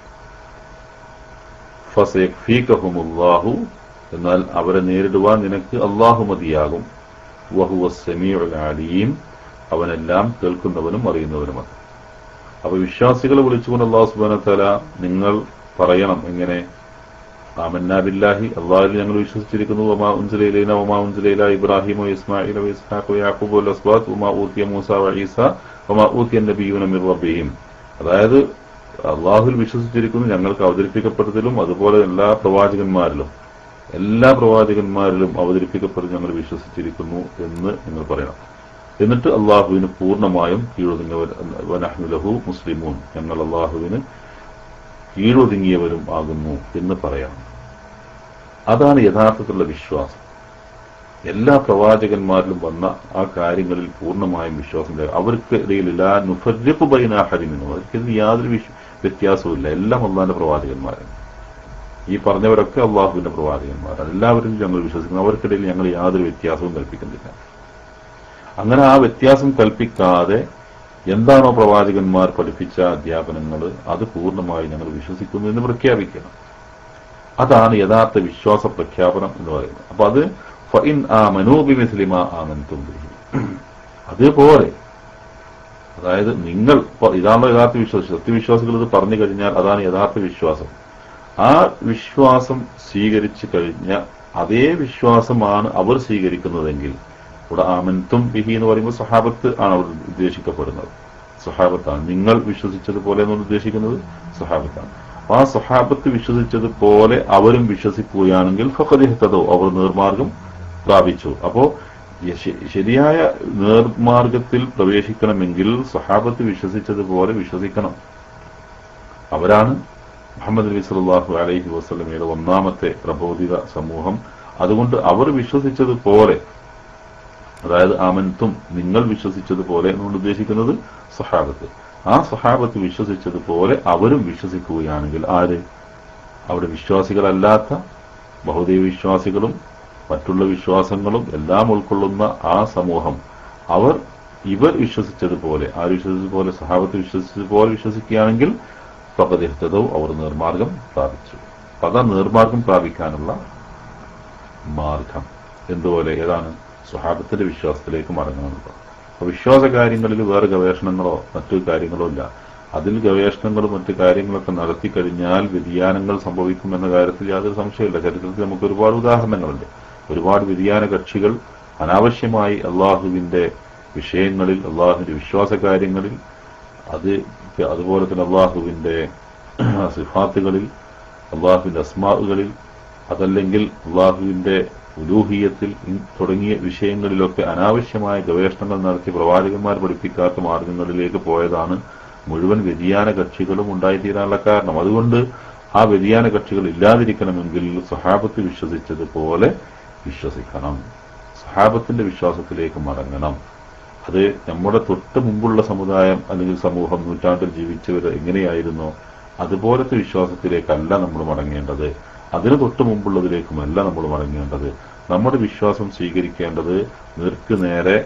ഫസയക്ഫീകഹുമുല്ലാഹു എന്നാൽ അവരെ നേരിടുവാൻ നിനക്ക് അള്ളാഹു മതിയാകും വഹുവ സമീഉൽ അലീം അവനെല്ലാം കേൾക്കുന്നവനും അറിയുന്നവനുമാണ് അപ്പൊ വിശ്വാസികളെ വിളിച്ചുകൊണ്ട് അള്ളാഹു സുബാന തല നിങ്ങൾ പറയണം എങ്ങനെ ആമന്നാ ബില്ലാഹി അള്ളാഹിൽ ഞങ്ങൾ വിശ്വസിച്ചിരിക്കുന്നു വമാ ഉൻസുലൈലൈന വമാ ഉൻസുലൈല ഇബ്രാഹിമോ ഇസ്മായിൽ ഇസ്ഹാഖോ യാക്കൂബ് അസ്ബാത്ത് വമാ ഊത്തിയ മൂസ വഈസ വമാ ഊത്തിയ നബിയുന മിർ റബ്ബിഹിം അതായത് അള്ളാഹുൽ വിശ്വസിച്ചിരിക്കുന്നു ഞങ്ങൾക്ക് അവതരിപ്പിക്കപ്പെട്ടതിലും അതുപോലെ എല്ലാ പ്രവാചകന്മാരിലും എല്ലാ പ്രവാചകന്മാരിലും അവതരിപ്പിക്കപ്പെട്ട് ഞങ്ങൾ വിശ്വസിച്ചിരിക്കുന്നു എന്ന് നിങ്ങൾ പറയണം എന്നിട്ട് അള്ളാഹുവിന് പൂർണ്ണമായും കീഴൊതുങ്ങിയവനഹ്നുലഹു മുസ്ലിമൂൻ ഞങ്ങൾ അള്ളാഹുവിന് കീഴൊതുങ്ങിയവരും ആകുന്നു എന്ന് പറയണം അതാണ് യഥാർത്ഥത്തിലുള്ള വിശ്വാസം എല്ലാ പ്രവാചകന്മാരിലും വന്ന ആ കാര്യങ്ങളിൽ പൂർണ്ണമായും വിശ്വാസം ഉണ്ടാകും. അവർക്ക് ഇടയിലില്ല നുഫരിപ്പ് ബൈനാഹരിമിനും അവർക്ക് യാതൊരു വിശ്വ- വ്യത്യാസവുമില്ല എല്ലാം അള്ളാഹിന്റെ പ്രവാചകന്മാരാണ് ഈ പറഞ്ഞവരൊക്കെ അള്ളാഹുവിന്റെ പ്രവാചകന്മാരാണ് എല്ലാവരും ഞങ്ങൾ വിശ്വസിക്കുന്നു അവർക്കിടയിൽ ഞങ്ങൾ യാതൊരു വ്യത്യാസവും കൽപ്പിക്കുന്നില്ല അങ്ങനെ ആ വ്യത്യാസം കൽപ്പിക്കാതെ എന്താണോ പ്രവാചകന്മാർ പഠിപ്പിച്ച അധ്യാപനങ്ങൾ അത് പൂർണ്ണമായി ഞങ്ങൾ വിശ്വസിക്കുന്നു എന്ന് പ്രഖ്യാപിക്കണം അതാണ് യഥാർത്ഥ വിശ്വാസ പ്രഖ്യാപനം എന്ന് പറയുന്നത് അപ്പൊ അത് ഫഇൻ ആമനൂ ബിമിസ്ലിമ ആമൻതും ബിഹി അതേപോലെ അതായത് നിങ്ങൾ ഇപ്പൊ ഇതാണല്ലോ യഥാർത്ഥ വിശ്വാസം സത്യവിശ്വാസികൾ ഇത് പറഞ്ഞു കഴിഞ്ഞാൽ അതാണ് യഥാർത്ഥ വിശ്വാസം ആ വിശ്വാസം സ്വീകരിച്ചു കഴിഞ്ഞ അതേ വിശ്വാസമാണ് അവർ സ്വീകരിക്കുന്നതെങ്കിൽ ഇവിടെ ആമൻതും ബിഹി എന്ന് പറയുമ്പോൾ സഹാബത്ത് ആണ് അവർ ഉദ്ദേശിക്കപ്പെടുന്നത് സഹാബത്താണ് നിങ്ങൾ വിശ്വസിച്ചതുപോലെ എന്നാണ് ഉദ്ദേശിക്കുന്നത് സഹാബത്താണ് അപ്പൊ ആ സഹാബത്ത് വിശ്വസിച്ചതുപോലെ അവരും വിശ്വസിക്കുകയാണെങ്കിൽ ഫഖദിഹ്തദോ അവർ നേർമാർഗം പ്രാപിച്ചു അപ്പോ യശ- ശരിയായ നേർമാർഗത്തിൽ പ്രവേശിക്കണമെങ്കിൽ സഹാബത്ത് വിശ്വസിച്ചതുപോലെ വിശ്വസിക്കണം അവരാണ് മുഹമ്മദ് നബി സല്ലല്ലാഹു അലൈഹി വസല്ലമയുടെ ഒന്നാമത്തെ പ്രബോധിത സമൂഹം അതുകൊണ്ട് അവർ വിശ്വസിച്ചതുപോലെ അതായത് ആമൻതും നിങ്ങൾ വിശ്വസിച്ചതുപോലെ എന്നുകൊണ്ട് ഉദ്ദേശിക്കുന്നത് സഹാബത്ത് ആ സഹാബത്ത് വിശ്വസിച്ചതുപോലെ അവരും വിശ്വസിക്കുകയാണെങ്കിൽ ആര് അവിടെ വിശ്വാസികളല്ലാത്ത ബഹുദൈവ വിശ്വാസികളും മറ്റുള്ള വിശ്വാസങ്ങളും എല്ലാം ഉൾക്കൊള്ളുന്ന ആ സമൂഹം അവർ ഇവർ വിശ്വസിച്ചതുപോലെ ആര് വിശ്വസിച്ചതുപോലെ സഹാബത്ത് വിശ്വസിച്ചതുപോലെ വിശ്വസിക്കുകയാണെങ്കിൽ പകതിഹ്തതവും അവർ നിർമാർഗം പ്രാപിച്ചു പക നിർമാർഗം പ്രാപിക്കാനുള്ള മാർഗം എന്തുപോലെ ഏതാണ് സ്വഹാബത്തിന്റെ വിശ്വാസത്തിലേക്ക് മടങ്ങണമെന്നുള്ളത് അപ്പൊ വിശ്വാസ കാര്യങ്ങളിൽ വേറെ ഗവേഷണങ്ങളോ മറ്റു കാര്യങ്ങളോ ഇല്ല അതിൽ ഗവേഷണങ്ങളും മറ്റു കാര്യങ്ങളൊക്കെ നടത്തി കഴിഞ്ഞാൽ വ്യതിയാനങ്ങൾ സംഭവിക്കുമെന്ന കാര്യത്തിൽ യാതൊരു സംശയമില്ല ചരിത്രത്തിൽ നമുക്ക് ഒരുപാട് ഉദാഹരണങ്ങളുണ്ട് ഒരുപാട് വ്യതിയാന കക്ഷികൾ അനാവശ്യമായി അള്ളാഹുവിന്റെ വിഷയങ്ങളിൽ അള്ളാഹുവിന്റെ വിശ്വാസ കാര്യങ്ങളിൽ അത് അതുപോലെ തന്നെ അള്ളാഹുവിന്റെ സിഫാത്തുകളിൽ അള്ളാഹുവിന്റെ അസ്മാവുകളിൽ അതല്ലെങ്കിൽ അള്ളാഹുവിന്റെ ഉലൂഹിയത്തിൽ ഇ- തുടങ്ങിയ വിഷയങ്ങളിലൊക്കെ അനാവശ്യമായ ഗവേഷണങ്ങൾ നടത്തി പ്രവാചകന്മാർ പഠിപ്പിക്കാത്ത മാർഗങ്ങളിലേക്ക് പോയതാണ് മുഴുവൻ വ്യതിയാന കക്ഷികളും ഉണ്ടായിത്തീരാനുള്ള കാരണം അതുകൊണ്ട് ആ വ്യതിയാന കക്ഷികൾ ഇല്ലാതിരിക്കണമെങ്കിൽ സഹാബത്ത് വിശ്വസിച്ചതുപോലെ വിശ്വസിക്കണം സഹാബത്തിന്റെ വിശ്വാസത്തിലേക്ക് മടങ്ങണം അത് നമ്മുടെ തൊട്ട് മുമ്പുള്ള സമുദായം അല്ലെങ്കിൽ സമൂഹം നൂറ്റാണ്ടിൽ ജീവിച്ചവർ എങ്ങനെയായിരുന്നോ അതുപോലത്തെ വിശ്വാസത്തിലേക്കല്ല നമ്മൾ മടങ്ങേണ്ടത് അതിന് തൊട്ട് മുമ്പുള്ളതിലേക്കുമല്ല നമ്മൾ മടങ്ങേണ്ടത് നമ്മുടെ വിശ്വാസം സ്വീകരിക്കേണ്ടത് നേർക്ക് നേരെ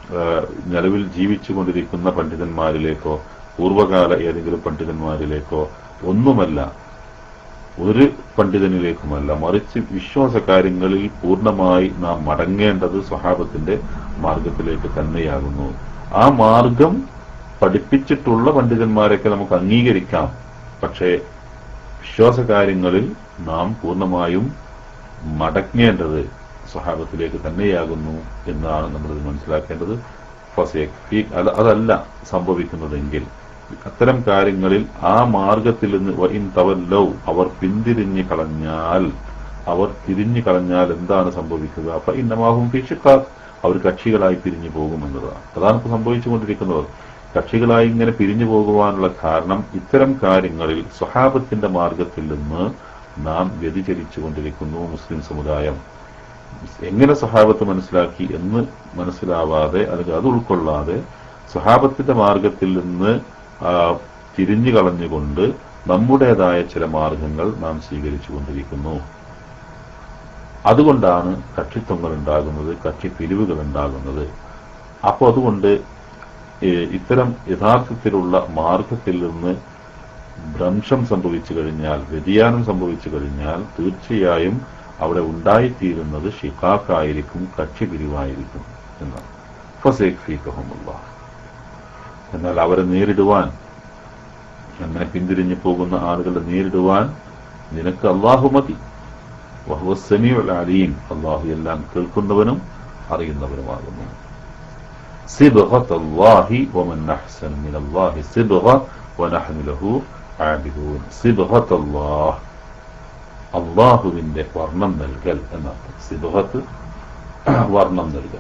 ആ, നിലവിൽ ജീവിച്ചു കൊണ്ടിരിക്കുന്ന പണ്ഡിതന്മാരിലേക്കോ പൂർവകാല ഏതെങ്കിലും പണ്ഡിതന്മാരിലേക്കോ ഒന്നുമല്ല ഒരു പണ്ഡിതനിലേക്കുമല്ല മറിച്ച് വിശ്വാസ കാര്യങ്ങളിൽ പൂർണ്ണമായി നാം മടങ്ങേണ്ടത് സ്വഹാബത്തിന്റെ മാർഗത്തിലേക്ക് തന്നെയാകുന്നു ആ മാർഗം പഠിപ്പിച്ചിട്ടുള്ള പണ്ഡിതന്മാരൊക്കെ നമുക്ക് അംഗീകരിക്കാം പക്ഷേ വിശ്വാസ കാര്യങ്ങളിൽ നാം പൂർണ്ണമായും മടങ്ങേണ്ടത് സ്വഹാബത്തിലേക്ക് തന്നെയാകുന്നു എന്നാണ് നമ്മളിത് മനസ്സിലാക്കേണ്ടത് ഫസേഖ് അല്ല അതല്ല സംഭവിക്കുന്നതെങ്കിൽ അത്തരം കാര്യങ്ങളിൽ ആ മാർഗത്തിൽ നിന്ന് വ ഇൻ തവല്ലൗ അവർ പിന്തിരിഞ്ഞു കളഞ്ഞാൽ അവർ തിരിഞ്ഞു കളഞ്ഞാൽ എന്താണ് സംഭവിക്കുക അപ്പൊ ഇന്നമാഹും ഫിഷിക്കാർ അവർ കക്ഷികളായി പിരിഞ്ഞു പോകുമെന്നതാണ് അതാണ് ഇപ്പൊ സംഭവിച്ചുകൊണ്ടിരിക്കുന്നത് കക്ഷികളായി ഇങ്ങനെ പിരിഞ്ഞു പോകുവാനുള്ള കാരണം ഇത്തരം കാര്യങ്ങളിൽ സ്വഹാബത്തിന്റെ മാർഗത്തിൽ നിന്ന് നാം വ്യതിചലിച്ചു കൊണ്ടിരിക്കുന്നു മുസ്ലിം സമുദായം എങ്ങനെ സ്വഹാബത്ത് മനസ്സിലാക്കി എന്ന് മനസ്സിലാവാതെ അല്ലെങ്കിൽ അത് ഉൾക്കൊള്ളാതെ സ്വഹാബത്തിന്റെ മാർഗത്തിൽ നിന്ന് ആ, തിരിഞ്ഞു കളഞ്ഞുകൊണ്ട് നമ്മുടേതായ ചില മാർഗങ്ങൾ നാം സ്വീകരിച്ചു കൊണ്ടിരിക്കുന്നു അതുകൊണ്ടാണ് കക്ഷിത്വങ്ങൾ ഉണ്ടാകുന്നത് കക്ഷി പിരിവുകൾ ഉണ്ടാകുന്നത് അപ്പോൾ അതുകൊണ്ട് ഏ, ഇത്തരം യഥാർത്ഥത്തിലുള്ള മാർഗത്തിൽ നിന്ന് ഭ്രംശം സംഭവിച്ചു കഴിഞ്ഞാൽ വ്യതിയാനം സംഭവിച്ചു കഴിഞ്ഞാൽ തീർച്ചയായും അവിടെ ഉണ്ടായിത്തീരുന്നത് ഷിഖാക്കായിരിക്കും കക്ഷി പിരിവായിരിക്കും എന്നാണ് ഫസേഖ് ഫീഖഹുമുള്ള എന്നാൽ അവരെ നേരിടുവാൻ അങ്ങനെ പിന്തിരിഞ്ഞു പോകുന്ന ആളുകളെ നേരിടുവാൻ നിനക്ക് അള്ളാഹു മതി വഹുവ സമീഉൽ അലീം അള്ളാഹു എല്ലാം കേൾക്കുന്നവനും അറിയുന്നവനുമാകുന്നു صبغة الله ومن أحسن من الله صبغة ونحن له عابدون صبغة الله അള്ളാഹുവിന്റെ വർണ്ണം നൽകൽ എന്നർത്ഥം സിബഹത്ത് വർണ്ണം നൽകൽ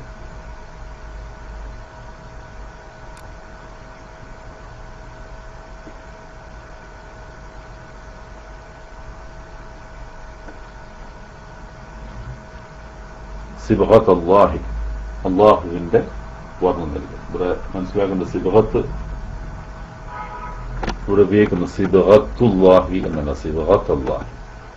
സിബഹത്ത് അള്ളാഹി അള്ളാഹുവിന്റെ വർണ്ണം നൽകൽ ഇവിടെ മനസ്സിലാക്കേണ്ട സിബഹത്ത് ഇവിടെ ഉപയോഗിക്കുന്ന സിബഹത്തുല്ലാഹി എന്നല്ല സിബഹത്ത് അള്ളാഹി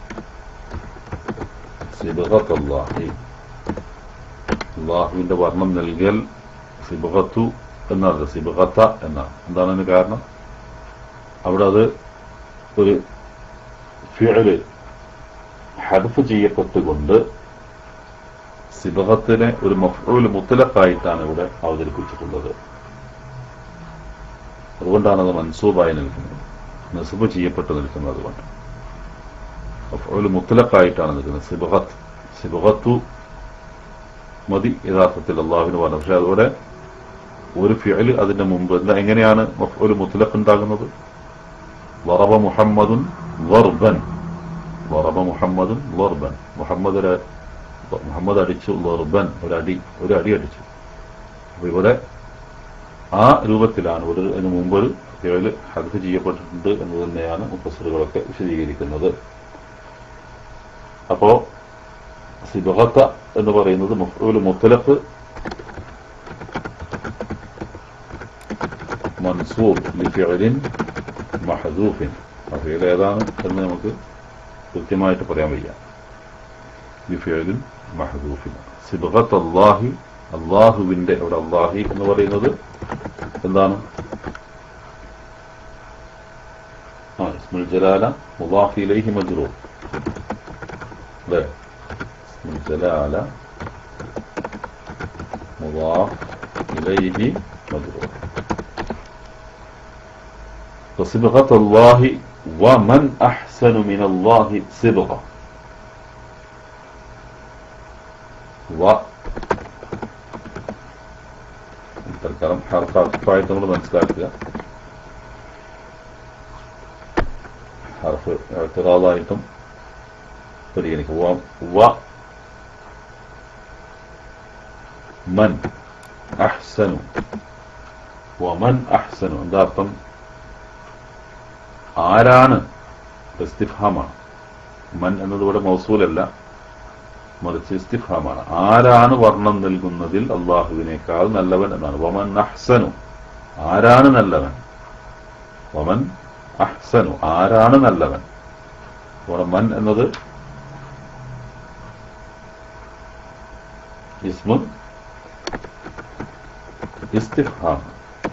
സിബഹത്ത് അള്ളാഹി അള്ളാഹുവിന്റെ വർണ്ണം നൽകൽ സിബഹത്തു എന്നല്ല സിബഹത്ത എന്നാണ് എന്താണ് അതിന് കാരണം അവിടെ അത് ഒരു ഫിഴല് ഹർഫ് ചെയ്യപ്പെട്ടുകൊണ്ട് സിബഹത്തിനെ ഒരു മഫ്ഊൽ മുത്തലക്കായിട്ടാണ് ഇവിടെ അവതരിപ്പിച്ചിട്ടുള്ളത് അതുകൊണ്ടാണ് അത് മൻസൂബായി നിൽക്കുന്നത് നസുബ് ചെയ്യപ്പെട്ട് നിൽക്കുന്നത് അതുകൊണ്ട് മഫ്ഊൽ മുത്തലക്കായിട്ടാണ് നിൽക്കുന്നത് സിബഹത്ത് സിബഹത്തു മതി യഥാർത്ഥത്തിൽ അള്ളാഹുവിന് പറഞ്ഞു പക്ഷെ അതോടെ ഒരു ഫിഅല് അതിന്റെ മുമ്പ് എന്താ എങ്ങനെയാണ് മഫ്ഊൽ മുത്തലഖ് ഉണ്ടാകുന്നത് വറബ മുഹമ്മദുൻ വർബൻ വറബ മുഹമ്മദുൻ വർബൻ മുഹമ്മദ് ഒരു മുഹമ്മദ് അടിച്ചു ലർബൻ ഒരടി ഒരു അടി അടിച്ചു അപ്പൊ ഇവിടെ ആ രൂപത്തിലാണ് ഒരു അതിന് മുമ്പ് ഒരു ഫിഅല് ഹദഫ് ചെയ്യപ്പെട്ടിട്ടുണ്ട് എന്ന് തന്നെയാണ് മുഫസറുകളൊക്കെ വിശദീകരിക്കുന്നത് അപ്പോ സിബഹത്ത എന്ന് പറയുന്നത് മഫ്ഊൽ മുത്തലഖ് മൻസൂബ് ലിഫിഅലിൻ മഹദൂഫിൻ ആ ഫിഅൽ ഏതാണ് എന്ന് നമുക്ക് കൃത്യമായിട്ട് പറയാൻ വയ്യ ലിഫിഅലിൻ മഹദൂഫിൻ സിബഹത്ത് അള്ളാഹി അള്ളാഹുവിന്റെ അവിടെ അള്ളാഹി എന്ന് പറയുന്നത് എന്താണ് ആ ഇസ്മുൽ ജലാല മുദാഫ് ഇലൈഹി മജ്റൂർ അല്ലേ ഇസ്മുൽ ജലാല മുദാഫ് ഇലൈഹി മജ്റൂർ فصبغة الله ومن أحسن من الله صبغة و തൽക്കാലം ഹർഫായിട്ട് നമ്മൾ മനസ്സിലാക്കുക ഹർഫ് എഴുത്തിറാതായിട്ടും പരിഗണിക്കുക വ- വ മൻ അഹ്സനു വമൻ അഹ്സനു എന്താ അർത്ഥം ആരാണ് ഇസ്തിഫാമാണ് മൻ എന്നതിവിടെ മൗസൂലല്ല മറിച്ച് ഇസ്തിഫാമാണ് ആരാണ് വർണ്ണം നൽകുന്നതിൽ അള്ളാഹുവിനേക്കാൾ നല്ലവൻ എന്നാണ് വമൻ അഹ്സനു ആരാണ് നല്ലവൻ വമൻ അഹ്സനു ആരാണ് നല്ലവൻ ഇവിടെ മൻ എന്നത് ഇസ്മുൻ ഇസ്തിഫാം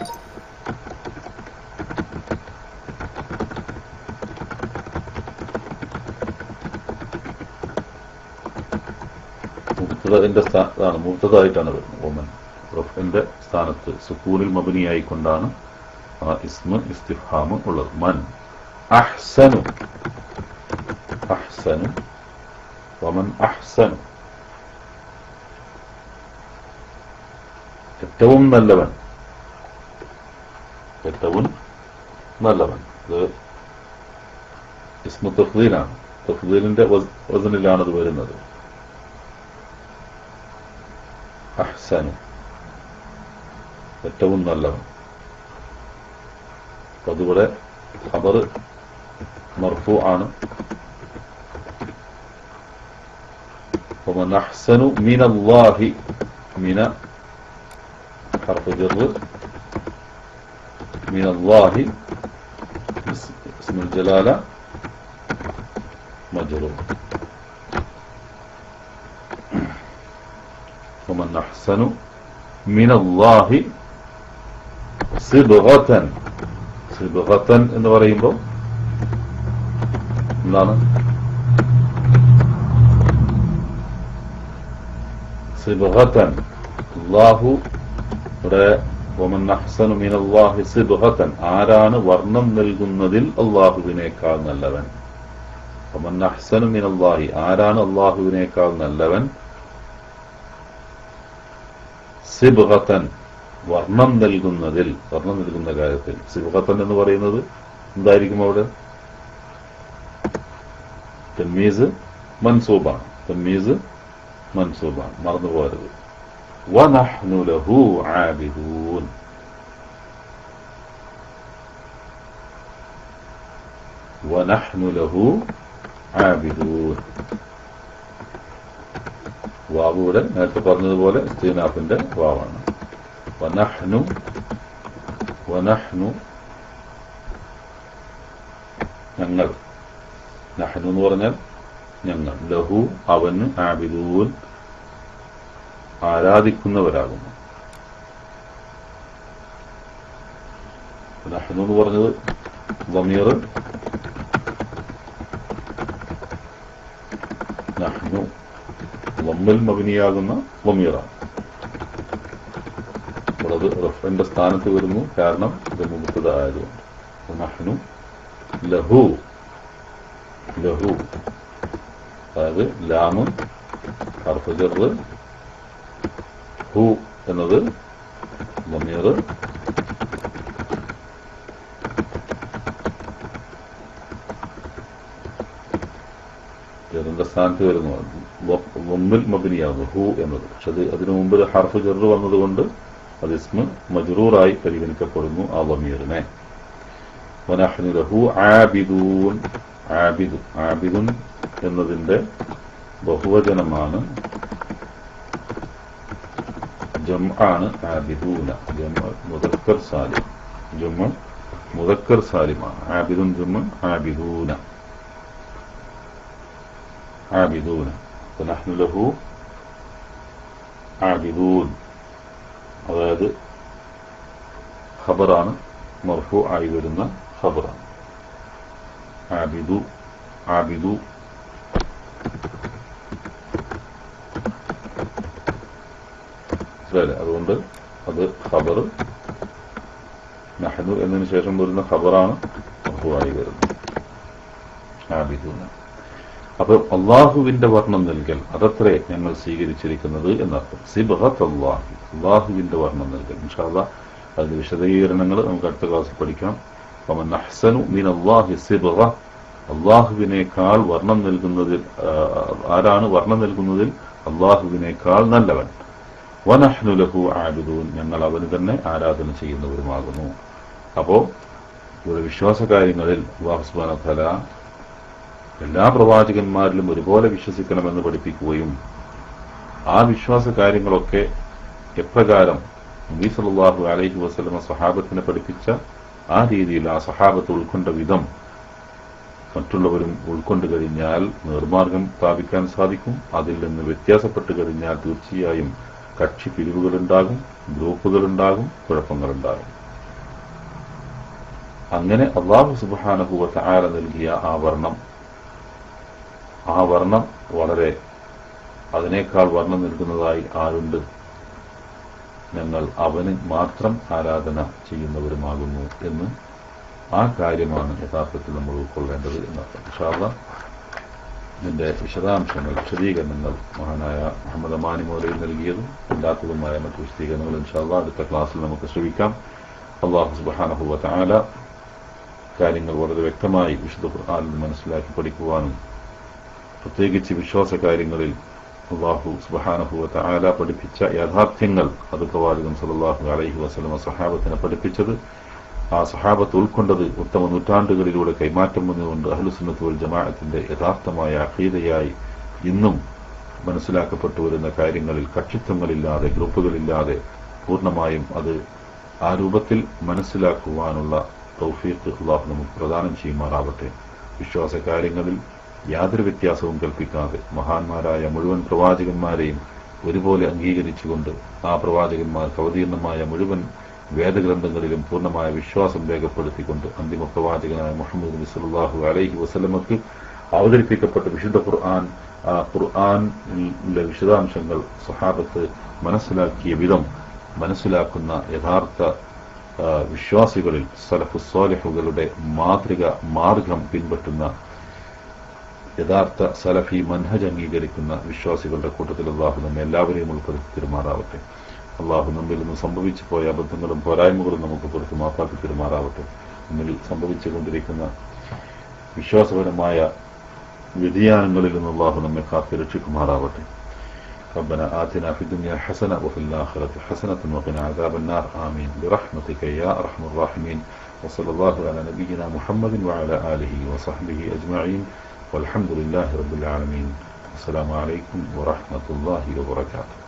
മുബ്തദന്റെ സ്ഥാനത്താണ് മുബ്തദായിട്ടാണ് വരുന്നത് ഒമൻ റഫിന്റെ സ്ഥാനത്ത് സുക്കൂനിൽ മബനിയായിക്കൊണ്ടാണ് ആ ഇസ്മ ഇസ്തിഫാം ഉള്ളത് മൻ അഹ്സനു അഹ്സനു വമൻ അഹ്സനു ഏറ്റവും നല്ലവൻ ഏറ്റവും നല്ലവൻ ഇത് ഇസ്മു തഫ്ദീലാണ് തഫ്ദീലിന്റെ വസനിലാണ് ഇത് വരുന്നത് അഹ്സനു ഏറ്റവും നല്ലവൻ അപ്പൊ അതിവിടെ ഖബർ മർഫു ആണ് ومن أحسن من الله من حرف جر من الله اسم الجلالة مجرور ومن أحسن من الله صبغة صبغة എന്ന് പറയുമ്പോൾ എന്താണ് സിബഹത്തൻ അള്ളാഹു ഇവിടെ ഒമൻ അഹ്സനു മിൻ അള്ളാഹി സിബഹത്തൻ ആരാണ് വർണ്ണം നൽകുന്നതിൽ അള്ളാഹുവിനേക്കാൾ നല്ലവൻ ഒമൻ അഹ്സനു മിൻ അള്ളാഹി ആരാണ് അള്ളാഹുവിനേക്കാൾ നല്ലവൻ സിബഹത്തൻ വർണ്ണം നൽകുന്നതിൽ വർണ്ണം നൽകുന്ന കാര്യത്തിൽ സിബഹത്തൻ എന്ന് പറയുന്നത് എന്തായിരിക്കും അവിടെ തമ്മീസ് മൻസൂബാണ് തമ്മീസ് മൻസൂബാണ് മറന്നു പോകരുത് وَنَحْنُ لَهُ عَابِدُونَ وَنَحْنُ لَهُ عَابِدُونَ വാവൂടെ നേരത്തെ പറഞ്ഞതുപോലെ ഇസ്തീനാഫിന്റെ വാവാണ് വനഹ്നു വനഹ്നു ഞങ്ങൾ നഹ്നു എന്ന് പറഞ്ഞാൽ ഞങ്ങൾ ലഹു അവന് ആബിദൂൻ ആരാധിക്കുന്നവരാകുന്നു നഹ്നു എന്ന് പറഞ്ഞത് വമീർ നഹ്നു വമ്മിൽ മബിനിയാകുന്ന വമീറാണ് അത് റഫറിന്റെ സ്ഥാനത്ത് വരുന്നു കാരണം ഇത് മുമ്പത്തതായതുകൊണ്ട് നഹ്നു ലഹു ലഹു അതായത് ലാമ് ഹർഫജർ ഹു എന്നത് മമീർ ജറിന്റെ സ്ഥാനത്ത് വരുന്നു മുമ്പിൽ മബിനിയാകുന്നു ഹു എന്നത് പക്ഷെ അത് അതിനു മുമ്പിൽ ഹർഫ് ജെറ് വന്നതുകൊണ്ട് അത് ഇസ്മ മജ്റൂറായി പരിഗണിക്കപ്പെടുന്നു ആ വമീറിനെ വനഹ്നു ലഹു ആബിദൂൻ ആബിദു ആബിദുൻ എന്നതിന്റെ ബഹുവചനമാണ് ജംആണ് ആബിദൂന ജമ മുദക്കർ സാലിം ജമ മുദക്കർ സാലിമാണ് ആബിദുൻ ജമ ആബിദൂന ആബിദൂന നഹ്നു ലഹു ആബിദൂൻ അതായത് ഖബറാണ് മർഫു ആയി വരുന്ന ഖബറാണ് ആബിദു ആബിദു മനസ്സിലായില്ലേ അതുകൊണ്ട് അത് ഖബർ നഹ്നു എന്നതിന് ശേഷം വരുന്ന ഖബറാണ് മർഫുവായി വരുന്നത് ആബിദൂന അപ്പൊ അള്ളാഹുവിന്റെ വർണ്ണം നൽകൽ അതത്രേ ഞങ്ങൾ സ്വീകരിച്ചിരിക്കുന്നത് എന്നർത്ഥം സിബഹത്ത് അള്ളാഹു അള്ളാഹുവിന്റെ വർണ്ണം നൽകൽ ഇൻഷാല്ല അതിന്റെ വിശദീകരണങ്ങൾ നമുക്ക് അടുത്ത ക്ലാസ്സിൽ പഠിക്കാം അവൻ അഹ്സനു മീൻ അള്ളാഹി സിബഹ അള്ളാഹുവിനേക്കാൾ വർണ്ണം നൽകുന്നതിൽ ആരാണ് വർണ്ണം നൽകുന്നതിൽ അള്ളാഹുവിനേക്കാൾ നല്ലവൻ വനഹ്നു ലഹു ആബിദൂൻ ഞങ്ങൾ അവന് തന്നെ ആരാധന ചെയ്യുന്നവരുമാകുന്നു അപ്പോ ഇവിടെ വിശ്വാസ കാര്യങ്ങളിൽ അള്ളാഹുസ്ബാന ഫല എല്ലാ പ്രവാചകന്മാരിലും ഒരുപോലെ വിശ്വസിക്കണമെന്ന് പഠിപ്പിക്കുകയും ആ വിശ്വാസ കാര്യങ്ങളൊക്കെ എപ്രകാരം നബി സല്ലല്ലാഹു അലൈഹി വസല്ലമ സഹാബത്തിനെ പഠിപ്പിച്ച ആ രീതിയിൽ ആ സഹാബത്ത് ഉൾക്കൊണ്ട വിധം മറ്റുള്ളവരും ഉൾക്കൊണ്ടു കഴിഞ്ഞാൽ നിർമാർഗം സ്ഥാപിക്കാൻ സാധിക്കും അതിൽ നിന്ന് വ്യത്യാസപ്പെട്ട് കഴിഞ്ഞാൽ തീർച്ചയായും കക്ഷി പിരിവുകളുണ്ടാകും ഗ്രൂപ്പുകളുണ്ടാകും കുഴപ്പങ്ങളുണ്ടാകും അങ്ങനെ അള്ളാഹു സുബാനഹുവത്ത് ആര നൽകിയ ആ വർണ്ണം ആ വർണ്ണം വളരെ അതിനേക്കാൾ വർണ്ണം നൽകുന്നതായി ആരുണ്ട് ഞങ്ങൾ അവന് മാത്രം ആരാധന ചെയ്യുന്നവരുമാകുന്നു എന്ന് ആ കാര്യമാണ് യഥാർത്ഥത്തിൽ നമ്മൾ ഉൾക്കൊള്ളേണ്ടത് എന്നർത്ഥം ഇഷാള്ള ഇതിന്റെ വിശദാംശങ്ങൾ വിശദീകരണങ്ങൾ മഹാനായ മുഹമ്മദ് അമാനി മോലയിൽ നൽകിയതും ഇല്ലാത്തതുമായ മറ്റു വിശദീകരണങ്ങൾ ഇൻഷാല്ല അടുത്ത ക്ലാസ്സിൽ നമുക്ക് ശ്രമിക്കാം അള്ളാഹു സുബാനഹുവ ആല കാര്യങ്ങൾ വളരെ വ്യക്തമായി വിശുദ്ധ ഖുർആാനിൽ മനസ്സിലാക്കി പഠിക്കുവാനും പ്രത്യേകിച്ച് വിശ്വാസ കാര്യങ്ങളിൽ അള്ളാഹു സുബാനഹുവത്ത് ആല പഠിപ്പിച്ച യാഥാർത്ഥ്യങ്ങൾ അത് പ്രവാചകൻ സല്ലാഹു അലൈഹി വസ്ലമ സഹാബത്തിനെ പഠിപ്പിച്ചത് ആ സഹാബത്ത് ഉൾക്കൊണ്ടത് ഉത്തമ നൂറ്റാണ്ടുകളിലൂടെ കൈമാറ്റം വന്നുകൊണ്ട് അഹ്ലുസുന്നത്ത് വൽ ജമാഅത്തിന്റെ യഥാർത്ഥമായ അഖീദയായി ഇന്നും മനസ്സിലാക്കപ്പെട്ടു വരുന്ന കാര്യങ്ങളിൽ കക്ഷിത്വങ്ങളില്ലാതെ ഗ്രൂപ്പുകളില്ലാതെ പൂർണ്ണമായും അത് ആ രൂപത്തിൽ മനസ്സിലാക്കുവാനുള്ള തൗഫീഖ് അള്ളാഹു നമുക്ക് പ്രദാനം ചെയ്യുമാറാവട്ടെ വിശ്വാസ കാര്യങ്ങളിൽ യാതൊരു വ്യത്യാസവും കൽപ്പിക്കാതെ മഹാന്മാരായ മുഴുവൻ പ്രവാചകന്മാരെയും ഒരുപോലെ അംഗീകരിച്ചുകൊണ്ട് ആ പ്രവാചകന്മാർക്ക് അവതീർണമായ മുഴുവൻ വേദഗ്രന്ഥങ്ങളിലും പൂർണ്ണമായ വിശ്വാസം രേഖപ്പെടുത്തിക്കൊണ്ട് അന്തിമ പ്രവാചകനായ മുഹമ്മദ് നബി സല്ലല്ലാഹു അലൈഹി വസല്ലമക്ക് അവതരിപ്പിക്കപ്പെട്ട വിശുദ്ധ ഖുർആൻ ആ ഖുർആനിലെ വിശദാംശങ്ങൾ സഹാബത്ത് മനസ്സിലാക്കിയ വിധം മനസ്സിലാക്കുന്ന യഥാർത്ഥ ആ, വിശ്വാസികളിൽ സലഫു സ്വാലിഹുകളുടെ മാതൃക മാർഗം പിൻപറ്റുന്ന യഥാർത്ഥ സലഫി മൻഹജ് അംഗീകരിക്കുന്ന വിശ്വാസികളുടെ കൂട്ടത്തിൽ അള്ളാഹു നമ്മെ എല്ലാവരെയും ഉൾപ്പെടുത്തി തിരുമാറാവട്ടെ അള്ളാഹു നമ്മിൽ നിന്ന് സംഭവിച്ചു പോയ അബദ്ധങ്ങളും പോരായ്മകളും നമുക്ക് പുറത്ത് മാപ്പാക്കി തിരുമാറാവട്ടെ നമ്മിൽ സംഭവിച്ചുകൊണ്ടിരിക്കുന്ന വിശ്വാസപരമായ വ്യതിയാനങ്ങളിൽ നിന്ന് അള്ളാഹു നമ്മെ കാത്തി രക്ഷിക്കുമാറാവട്ടെ ربنا آتنا في الدنيا حسنة وفي الآخرة حسنة وقنا عذاب النار آمين برحمتك يا أرحم الراحمين وصلى الله على نبينا محمد وعلى آله وصحبه أجمعين والحمد لله رب العالمين السلام عليكم ورحمة الله وبركاته